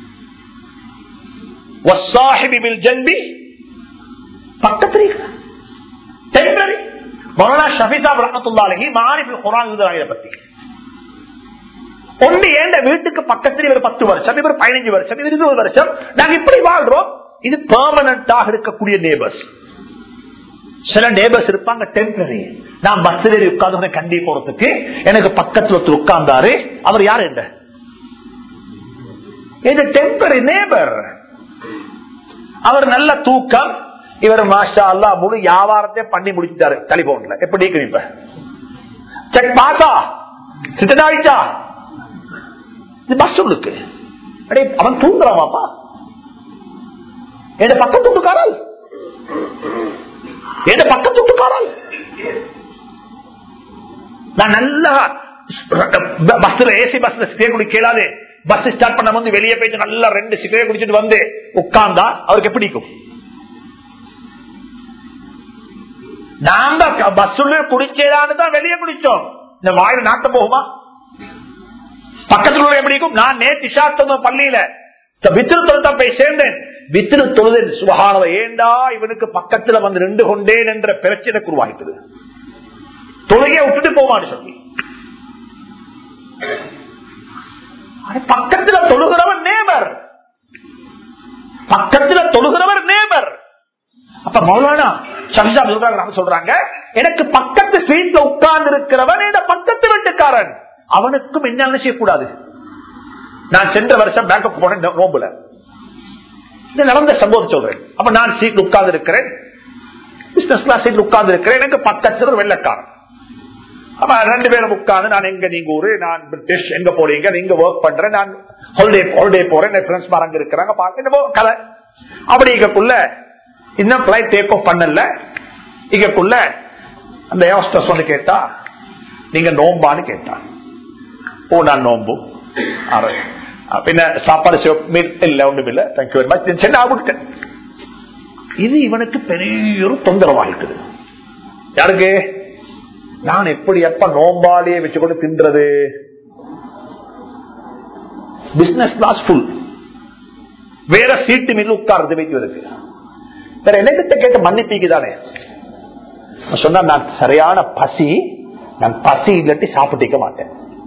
வஸ்ஸாஹிபி பில் ஜன்பி பக்கத்தில் இருக்கிறார் டெம்பரரி மௌலானா ஷபிசாப் ரஹமத்துல்லாஹி மாரிஃபில் குரான் இதை பத்தி ஒண்ணு ஏண்ட வீட்டுக்கு பக்கத்தில் இவர் பத்து வருஷம் இவர் பதினஞ்சு வருஷம் இவர் இருபது வருஷம் நாங்க இப்படி வாழ்றோம் இது பெர்மனண்டாக இருக்கக்கூடிய நேபர்ஸ் சில நேபர்ஸ் இருப்பாங்க டெம்பரரி நான் பஸ்ல ஏறி உட்கார்ந்து கண்டி போறதுக்கு எனக்கு பக்கத்துல ஒருத்தர் உட்கார்ந்தாரு அவர் யார் என்ன இது டெம்பரரி நேபர் அவர் நல்ல தூக்கம் இவர் மாஷா அல்லா முழு வியாபாரத்தை பண்ணி முடிச்சுட்டாரு டெலிபோன்ல எப்படி இருக்கு இப்ப செக் பாசா சித்தன் ஆயிடுச்சா இது பஸ் உங்களுக்கு அடே அவன் தூங்குறாமாப்பா என் பக்கத்து விட்டுக்காரல் என் பக்கத்து விட்டுக்காரல் நான் நல்லா பஸ்ல ஏசி பஸ்ல சிகரெட் குடி கேளாது பஸ் ஸ்டார்ட் பண்ண வந்து வெளியே போயிட்டு நல்லா ரெண்டு சிகரெட் குடிச்சிட்டு வந்து உட்கார்ந்தா அவருக்கு எப்படி இருக்கும் நாம பஸ்ல குடிச்சேதான்னு தான் வெளியே குடிச்சோம் இந்த வாயில் நாட்ட போகுமா பக்கத்துல உள்ள எப்படி இருக்கும் நான் நேற்று இஷாத்தம் பள்ளியில வித்திரு தொழுதான் போய் சேர்ந்தேன் வித்திரு தொழுது சுபகானவ ஏண்டா இவனுக்கு பக்கத்துல வந்து நின்று கொண்டேன் என்ற பிரச்சனை உருவாகிட்டது தொழுகையை விட்டுட்டு போவான்னு சொல்லி பக்கத்துல தொழுகிறவர் நேபர் பக்கத்துல தொழுகிறவர் நேபர் அப்ப மௌலானா ஷம்ஷா சொல்றாங்க சொல்றாங்க எனக்கு பக்கத்து ஸ்ட்ரீட்ல உட்கார்ந்து இருக்கிறவன் என்ன பக்கத்து வீட்டுக்காரன் அவனுக்கும் என்ன செய்யக்கூடாது நான் சென்ற வருஷம் பேங்காக் போனேன் நோம்புல இது நடந்த சம்பவம் சொல்றேன் அப்ப நான் சீட்ல உட்கார்ந்து இருக்கிறேன் பிசினஸ் கிளாஸ் சீட்ல உட்கார்ந்து இருக்கிறேன் எனக்கு பக்கத்துல ஒரு வெள்ளக்காரன் அப்ப ரெண்டு பேரும் உட்கார்ந்து நான் எங்க நீங்க ஊரு நான் பிரிட்டிஷ் எங்க போறீங்க நீங்க ஒர்க் பண்றேன் நான் ஹாலிடே ஹாலிடே போறேன் என் ஃப்ரெண்ட்ஸ் மாரங்க இருக்கிறாங்க பாருங்க கதை அப்படி இங்கக்குள்ள இன்னும் பிளைட் டேக் ஆஃப் பண்ணல இங்கக்குள்ள அந்த ஏவஸ்டஸ் வந்து கேட்டா நீங்க நோம்பான்னு கேட்டா ஓ நான் நோம்பு பின்ன சாப்பாடு இல்ல ஒண்ணும் இல்ல தேங்க்யூ வெரி மச் சென்னை ஆகிட்டேன் இது இவனுக்கு பெரிய ஒரு தொந்தரவாகிட்டது யாருக்கு நான் எப்படி எப்ப நோம்பாளியே வச்சுக்கொண்டு தின்றது பிசினஸ் கிளாஸ் ஃபுல் வேற சீட்டு மீது உட்கார்ந்து வைக்கிறதுக்கு வேற என்னகிட்ட கேட்டு மன்னிப்பீங்க தானே சொன்னா நான் சரியான பசி நான் பசி இல்லாட்டி சாப்பிட்டிக்க மாட்டேன்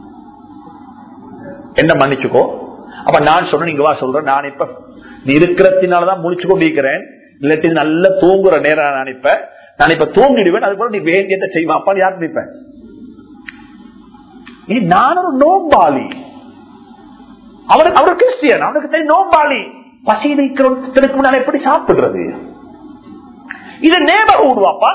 என்ன மன்னிச்சுக்கோ அப்ப நான் சொன்ன நீங்க வா சொல்றேன் நான் இப்ப நீ இருக்கிறதுனாலதான் முடிச்சு கொண்டிருக்கிறேன் இல்லாட்டி நல்லா தூங்குற நேரம் நான் இப்ப நான் இப்ப தூங்கிடுவேன் அதுக்கு நீ வேண்டியதை செய்வேன் அப்பா யார் நினைப்பேன் நீ நான் ஒரு நோம்பாளி அவனுக்கு அவர் கிறிஸ்டியன் அவனுக்கு தெரியும் நோம்பாளி பசி இருக்கிற நான் எப்படி சாப்பிடுறது இது நேபர்ஹூட் வாப்பா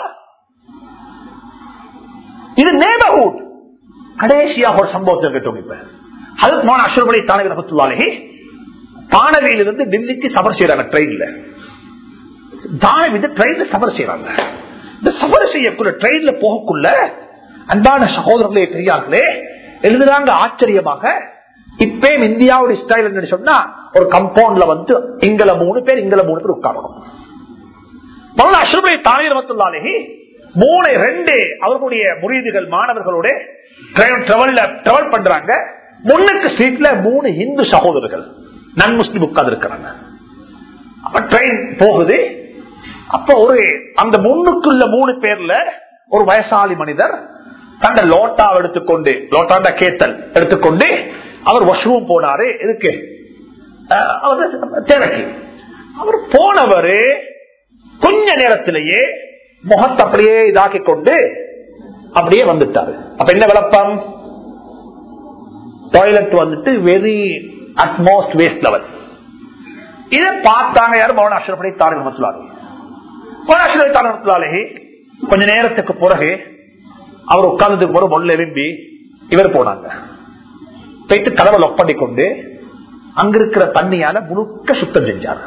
இது நேபர்ஹூட் கடைசியாக ஒரு சம்பவத்தை கேட்டோம் இப்ப அது மோன அசுரபடி தானவி ரகத்துள்ளாலே தானவியிலிருந்து டெல்லிக்கு சபர் செய்யறாங்க ட்ரெயின்ல தானவி ட்ரெயின்ல சபர் செய்யறாங்க இந்த சபர் செய்யக்குள்ள ட்ரெயின்ல போகக்குள்ள அன்பான சகோதரர்களே பெரியார்களே எழுதுறாங்க ஆச்சரியமாக இப்பயும் இந்தியாவுடைய ஸ்டைல் என்ன சொன்னா ஒரு கம்பவுண்ட்ல வந்து இங்கல மூணு பேர் இங்கல மூணு பேர் உட்காரணும் அசுரபடி தானவி ரகத்துள்ளாலே மூணு ரெண்டு அவர்களுடைய முறியீடுகள் மாணவர்களோட டிராவல் பண்றாங்க முன்னுக்கு சீட்ல மூணு இந்து சகோதரர்கள் நன் முஸ்லிம் உட்கார்ந்து இருக்கிறாங்க அப்ப ட்ரெயின் போகுது அப்ப ஒரு அந்த முன்னுக்குள்ள மூணு பேர்ல ஒரு வயசாளி மனிதர் தந்த லோட்டாவை எடுத்துக்கொண்டு லோட்டாண்ட கேத்தல் எடுத்துக்கொண்டு அவர் வாஷ்ரூம் போனாரு எதுக்கு தேவைக்கு அவர் போனவரு கொஞ்ச நேரத்திலேயே முகத்தை அப்படியே இதாக்கி கொண்டு அப்படியே வந்துட்டாரு அப்ப என்ன விளப்பம் டாய்லெட் வந்துட்டு வெரி அட்மோஸ்ட் வேஸ்ட் லெவல் இதை பார்த்தாங்க யாரும் மௌன அஷ்ரப்படி தாரக மத்துலாலே மௌன அஷ்ரப்படி தாரக மத்துலாலே கொஞ்ச நேரத்துக்கு பிறகு அவர் உட்கார்ந்ததுக்கு பிறகு மொல்ல விரும்பி இவர் போனாங்க போயிட்டு கதவை லொக் பண்ணி கொண்டு அங்க இருக்கிற தண்ணியால முழுக்க சுத்தம் செஞ்சாரு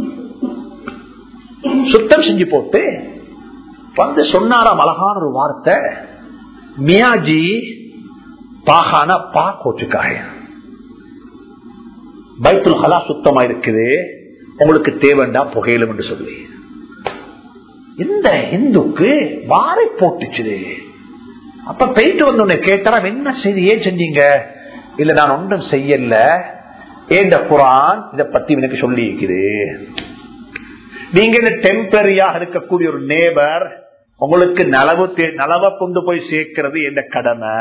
சுத்தம் செஞ்சு போட்டு வந்து சொன்னாராம் அழகான ஒரு வார்த்தை மியாஜி பாகான பா கோச்சுக்காய பைத்துல் ஹலா சுத்தமா இருக்குது உங்களுக்கு தேவைண்டா புகையிலும் என்று சொல்லி இந்த இந்துக்கு வாரை போட்டுச்சு அப்ப போயிட்டு வந்து உன்னை கேட்டா என்ன செய்தி ஏன் செஞ்சீங்க இல்ல நான் ஒன்றும் செய்யல ஏண்ட குரான் இத பத்தி எனக்கு சொல்லி இருக்குது நீங்க இந்த டெம்பரரியாக இருக்கக்கூடிய ஒரு நேபர் உங்களுக்கு நலவு நலவை கொண்டு போய் சேர்க்கிறது என்ற கடமை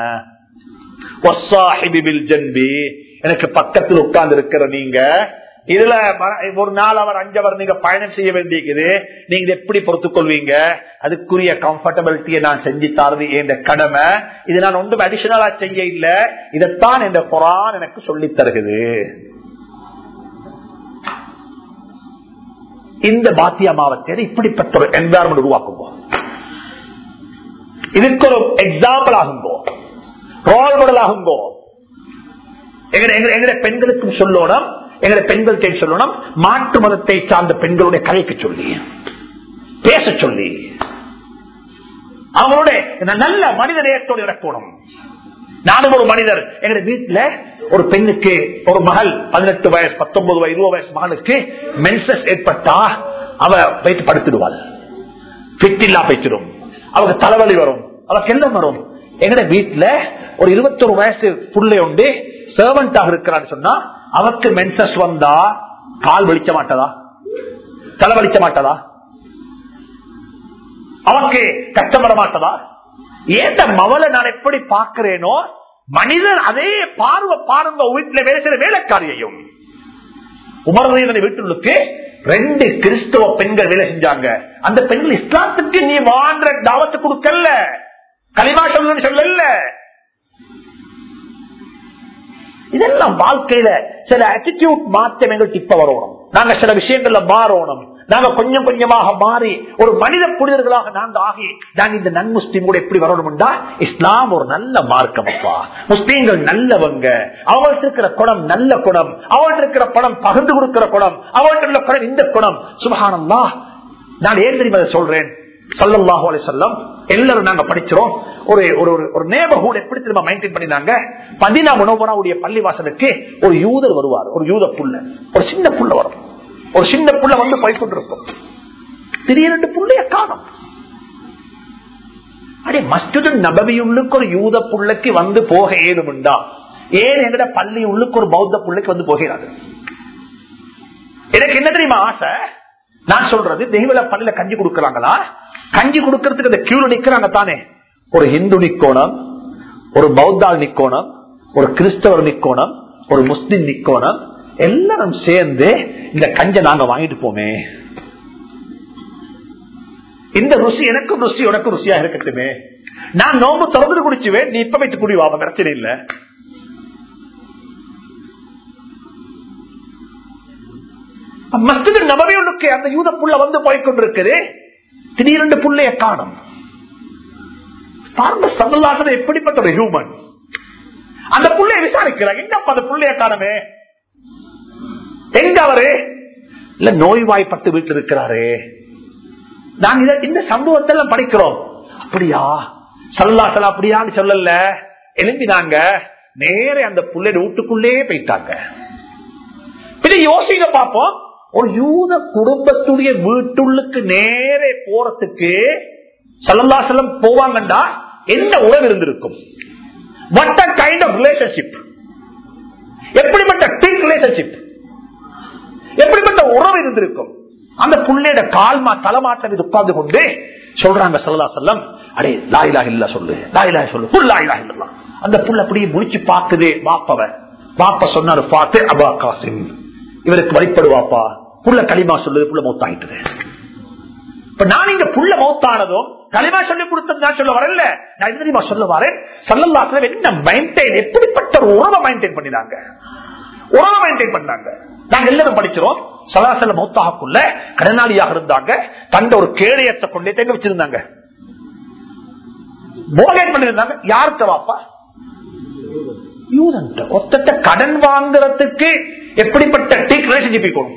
எனக்கு பக்கத்தில் உட்கார்ந்து இருக்கிற நீங்க இதுல ஒரு நாள் அவர் அஞ்சவர் நீங்க பயணம் செய்ய வேண்டியிருக்குது நீங்க எப்படி பொறுத்துக் கொள்வீங்க அதுக்குரிய கம்ஃபர்டபிலிட்டியை நான் செஞ்சு தரது என்ற கடமை இது நான் ஒன்றும் அடிஷனலா செய்ய இல்ல இதைத்தான் என்ற குரான் எனக்கு சொல்லி தருகுது இந்த பாத்தியமாவத்தை இப்படிப்பட்ட ஒரு என்வாரன்மெண்ட் உருவாக்குங்கோ இதுக்கு ஒரு எக்ஸாம்பிள் ஆகுங்கோ ரோல் மாடல் ஆகுங்கோ எங்க பெண்களுக்கும் சொல்லணும் எங்களை பெண்கள் சொல்லணும் மாற்று மதத்தை சார்ந்த பெண்களுடைய கதைக்கு சொல்லி பேச சொல்லி அவங்களுடைய நல்ல மனித நேயத்தோடு இறக்கணும் நானும் ஒரு மனிதர் எங்க வீட்டுல ஒரு பெண்ணுக்கு ஒரு மகள் பதினெட்டு வயசு பத்தொன்பது வயசு இருபது வயசு மகளுக்கு மென்சஸ் ஏற்பட்டா அவ வைத்து படுத்துடுவாள் பிட்டில்லா போய்ச்சிடும் அவருக்கு தலைவலி வரும் அவருக்கு எல்லாம் வரும் எங்கட வீட்டுல ஒரு இருபத்தொரு வயசு புள்ளை உண்டு சர்வெண்டாக இருக்கிறான்னு சொன்னா அவருக்கு மென்சஸ் வந்தா கால் வலிக்க மாட்டதா தலை வலிக்க மாட்டதா அவனுக்கு கஷ்டம் வர மாட்டதா ஏந்த மவளை நான் எப்படி பார்க்கிறேனோ மனிதன் அதே பார்வை பாருங்க வீட்டுல வேலை செய்யற வேலைக்காரியையும் உமரதீவனை வீட்டுக்கு ரெண்டு கிறிஸ்தவ பெண்கள் வேலை செஞ்சாங்க அந்த பெண்கள் இஸ்லாத்துக்கு நீ வாழ்ற தாவத்து கொடுக்கல களிமா சொல்லு சொல்லல இதெல்லாம் வாழ்க்கையில சில ஆட்டிடியூட் மாற்றம் எங்களுக்கு இப்ப வரணும் நாங்க சில விஷயங்கள்ல மாறணும் நாங்க கொஞ்சம் கொஞ்சமாக மாறி ஒரு மனித புனிதர்களாக நாங்க ஆகி நாங்க இந்த நன் முஸ்லீம் கூட எப்படி வரணும்டா இஸ்லாம் ஒரு நல்ல மார்க்கம் அப்பா முஸ்லீம்கள் நல்லவங்க அவங்கள்ட்ட இருக்கிற குணம் நல்ல குணம் அவங்கள்ட்ட இருக்கிற பணம் பகிர்ந்து கொடுக்கிற குணம் அவங்கள்ட்ட உள்ள குணம் இந்த குணம் சுபகானந்தா நான் ஏன் தெரியுமா சொல்றேன் சல்லல்லாஹு அலி சொல்லம் எல்லாரும் நாங்க படிச்சிரோம் ஒரு ஒரு ஒரு நேபர்ஹுட் எப்படி திரும்ப மெயின்டைன் பண்ணினாங்க பதினா முனோபனாவுடைய பள்ளிவாசலுக்கு ஒரு யூதர் வருவார் ஒரு யூத புள்ள ஒரு சின்ன புள்ள வரும் ஒரு சின்ன புள்ள வந்து போய்கொண்டிருக்கும் திடீரென்று புள்ளைய காணும் அடே மஸ்ஜிது நபவி உள்ளுக்கு ஒரு யூத புள்ளைக்கு வந்து போக ஏதுமுண்டா ஏன் எங்கட பள்ளி உள்ளுக்கு ஒரு பௌத்த புள்ளைக்கு வந்து போகிறாது எனக்கு என்ன தெரியுமா ஆசை நான் சொல்றது தெய்வல பள்ளியில கஞ்சி கொடுக்கறாங்களா கஞ்சி கொடுக்கறதுக்கு அந்த கியூல நிக்கிறாங்க தானே ஒரு ஹிந்து நிக்கோணம் ஒரு பௌத்தால் நிக்கோணம் ஒரு கிறிஸ்தவர் நிக்கோணம் ஒரு முஸ்லிம் நிக்கோணம் எல்லாரும் சேர்ந்து இந்த கஞ்சை நாங்க வாங்கிட்டு போமே இந்த ருசி எனக்கும் ருசி உனக்கும் ருசியா இருக்கட்டுமே நான் நோம்பு திறந்து குடிச்சுவேன் நீ இப்ப வைத்து குடிவா பிரச்சனை இல்ல மஸ்ஜித் நபவியுள்ளுக்கு அந்த யூத புள்ள வந்து போய்கொண்டிருக்குது திடீரென்று புள்ளைய காணும் பாருங்க சமல்லாசன எப்படிப்பட்ட ஒரு ஹியூமன் அந்த புள்ளைய விசாரிக்கிறாங்க என்னப்பா அந்த புள்ளைய காணமே எங்க அவரு இல்ல நோய்வாய்ப்பட்டு வீட்டில் இருக்கிறாரு நாங்க இத- இந்த சம்பவத்தை எல்லாம் படிக்கிறோம் அப்படியா சல்லாசல அப்படியான்னு சொல்லல எழும்பினாங்க நேரே அந்த புள்ளை வீட்டுக்குள்ளே போயிட்டாங்க பின்ன யோசிக்க பார்ப்போம் ஒரு யூத குடும்பத்துடைய வீட்டுள்ளுக்கு நேரே போறதுக்கு சல்லல்லாசலம் போவாங்கண்டா என்ன உறவு இருந்திருக்கும் what a kind of relationship எப்படிப்பட்ட திங் ரிலேஷன்ஷிப் எப்படிப்பட்ட உறவு இருந்திருக்கும் அந்த புள்ளையோட கால்மா தலைமாட்டம் இது உட்கார்ந்து கொண்டு சொல்றாங்க சல்லா செல்லம் அடே லாயிலா இல்ல சொல்லு லாயிலா சொல்லு புல் லாயிலா இல்ல அந்த புள்ள அப்படியே முடிச்சு பாக்குது பாப்பவ பாப்ப சொன்னாரு பார்த்து அபா காசிம் இவருக்கு வழிபடுவாப்பா புள்ள களிமா சொல்லுது புள்ள மௌத்தாயிட்டு இப்ப நான் இங்க புள்ள மௌத்தானதும் களிமா சொல்லி கொடுத்தது நான் சொல்ல வரல நான் என்ன தெரியுமா சொல்ல வரேன் சல்லல்லாத்துல என்ன மைண்டைன் எப்படிப்பட்ட ஒரு உறவை மைண்டைன் பண்ணினாங்க உறவை மைண்டைன் பண்ணாங்க நாங்க எல்லாரும் படிச்சிரோம் சலாசல மௌத்தாக்குள்ள கடனாளியாக இருந்தாங்க தந்த ஒரு கேடயத்தை கொண்டே தெங்க வச்சிருந்தாங்க மோகேட் பண்ணிருந்தாங்க யாருக்கு வாப்பா யூதன்ட்ட ஒத்தட்ட கடன் வாங்குறதுக்கு எப்படிப்பட்ட டீக் ரிலேஷன்ஷிப் இருக்கணும்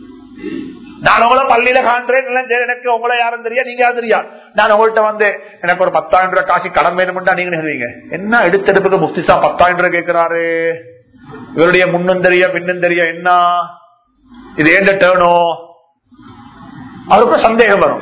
நான் உங்களை பள்ளியில காண்றேன் எல்லாம் சரி, எனக்கு உங்களை யாரும் தெரியா நீங்க யாரும் தெரியா நான் உங்கள்கிட்ட வந்து எனக்கு ஒரு பத்தாயிரம் ரூபாய் காசு கடன் வேணும்னா நீங்க நினைவீங்க என்ன எடுத்தெடுப்புக்கு முஃப்திசா பத்தாயிரம் ரூபாய் கேட்கிறாரு இவருடைய முன்னும் தெரிய பின்னும் தெரிய என்ன இது ஏண்ட டேர்னோ அவருக்கு ஒரு சந்தேகம் வரும்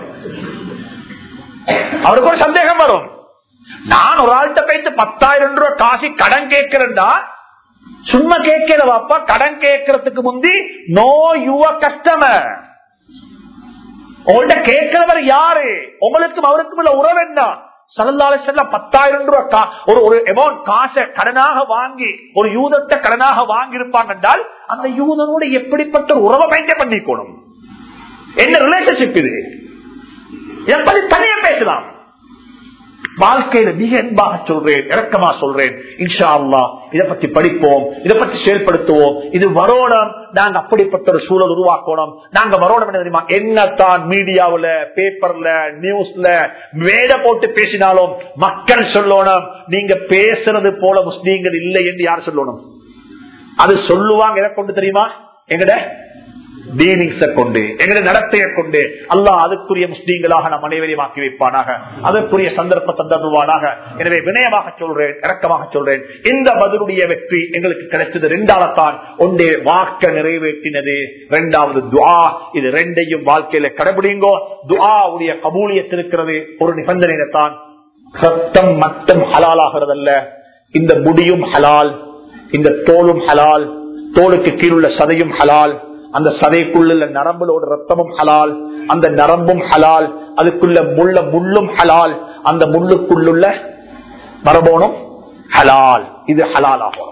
அவருக்கு ஒரு சந்தேகம் வரும் நான் ஒரு ஆள்கிட்ட போயிட்டு பத்தாயிரம் ரூபாய் காசு கடன் கேட்கிறேன்டா சும்மா கேட்கிறவாப்பா கடன் கேட்கறதுக்கு முந்தி நோ யுவர் கஸ்டமர் உங்கள்ட்ட கேட்கிறவர் யாரு உங்களுக்கும் அவருக்கும் உள்ள உறவு என்ன சலல்லால செல்ல பத்தாயிரம் ரூபாய் கா- ஒரு ஒரு அமௌண்ட் காசை கடனாக வாங்கி ஒரு யூதத்தை கடனாக வாங்கி இருப்பாங்க என்றால் அந்த யூதனோட எப்படிப்பட்ட ஒரு உறவை மைண்டே பண்ணிக்கணும் என்ன ரிலேஷன்ஷிப் இது எப்படி தனியா பேசலாம் வாழ்க்கையில மிக அன்பாக சொல்றேன் இறக்கமா சொல்றேன் இன்ஷா அல்லா இதை பத்தி படிப்போம் இதை பத்தி செயல்படுத்துவோம் இது வரோணம் நாங்க அப்படிப்பட்ட ஒரு சூழல் உருவாக்கணும் நாங்க வரோணம் என்ன தெரியுமா என்னத்தான் மீடியாவுல பேப்பர்ல நியூஸ்ல மேட போட்டு பேசினாலும் மக்கள் சொல்லணும் நீங்க பேசுறது போல முஸ்லீம்கள் இல்லை என்று யார் சொல்லணும் அது சொல்லுவாங்க எதை கொண்டு தெரியுமா எங்கட டீலிங்ஸ கொண்டு எங்களை நடத்தைய கொண்டு அல்லாஹ் அதுக்குரிய முஸ்லீம்களாக நம் அனைவரையும் ஆக்கி வைப்பானாக அதற்குரிய சந்தர்ப்ப தந்தருவானாக எனவே வினயமாக சொல்றேன் இறக்கமாக சொல்றேன் இந்த பதிலுடைய வெற்றி எங்களுக்கு கிடைத்தது ரெண்டாவத்தான் ஒன்றே வாக்க நிறைவேற்றினது இரண்டாவது துஆ இது ரெண்டையும் வாழ்க்கையில கடைபிடிங்கோ துஆவுடைய கபூலியத் இருக்கிறது ஒரு நிபந்தனையில தான் சத்தம் மட்டும் ஹலாலாகிறதல்ல இந்த முடியும் ஹலால் இந்த தோலும் ஹலால் தோலுக்கு கீழுள்ள சதையும் ஹலால் அந்த சதைக்குள்ள நரம்புலோட ரத்தமும் ஹலால் அந்த நரம்பும் ஹலால் அதுக்குள்ள முள்ள முள்ளும் ஹலால் அந்த முள்ளுக்குள்ளுள்ள மரபோனும் ஹலால் இது ஹலால் ஆகும்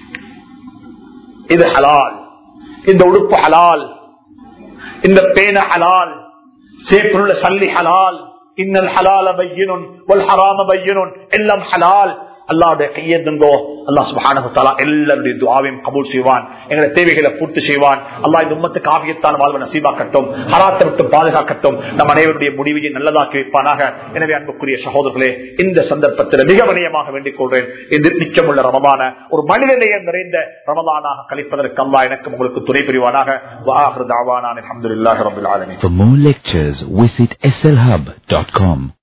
இது ஹலால் இந்த உடுப்பு ஹலால் இந்த பேன ஹலால் சேற்றுள்ள சல்லி ஹலால் இன்னல் ஹலால பையனும் ஒல் ஹராம பையனும் எல்லாம் ஹலால் அல்லாவுடைய கையெழுந்தோ அல்லா சுபானகுத்தாலா எல்லாருடைய துவாவையும் கபூல் செய்வான் எங்களுடைய தேவைகளை பூர்த்தி செய்வான் அல்லா இந்த உம்மத்துக்கு ஆகியத்தான் வாழ்வை நசீபாக்கட்டும் ஹராத்தை விட்டு பாதுகாக்கட்டும் நம் அனைவருடைய முடிவையை நல்லதாக்கி வைப்பானாக எனவே அன்புக்குரிய சகோதரர்களே இந்த சந்தர்ப்பத்தில் மிக வினயமாக வேண்டிக் கொள்றேன் இந்த நிச்சயமுள்ள ரமமான ஒரு மனிதநேயம் நிறைந்த ரமதானாக கழிப்பதற்கு அல்லா எனக்கு உங்களுக்கு துணை புரிவானாக வாஹர் தாவானான் அலமதுல்லாஹி ரபில் ஆலமீன் For more lectures, visit slhub.com.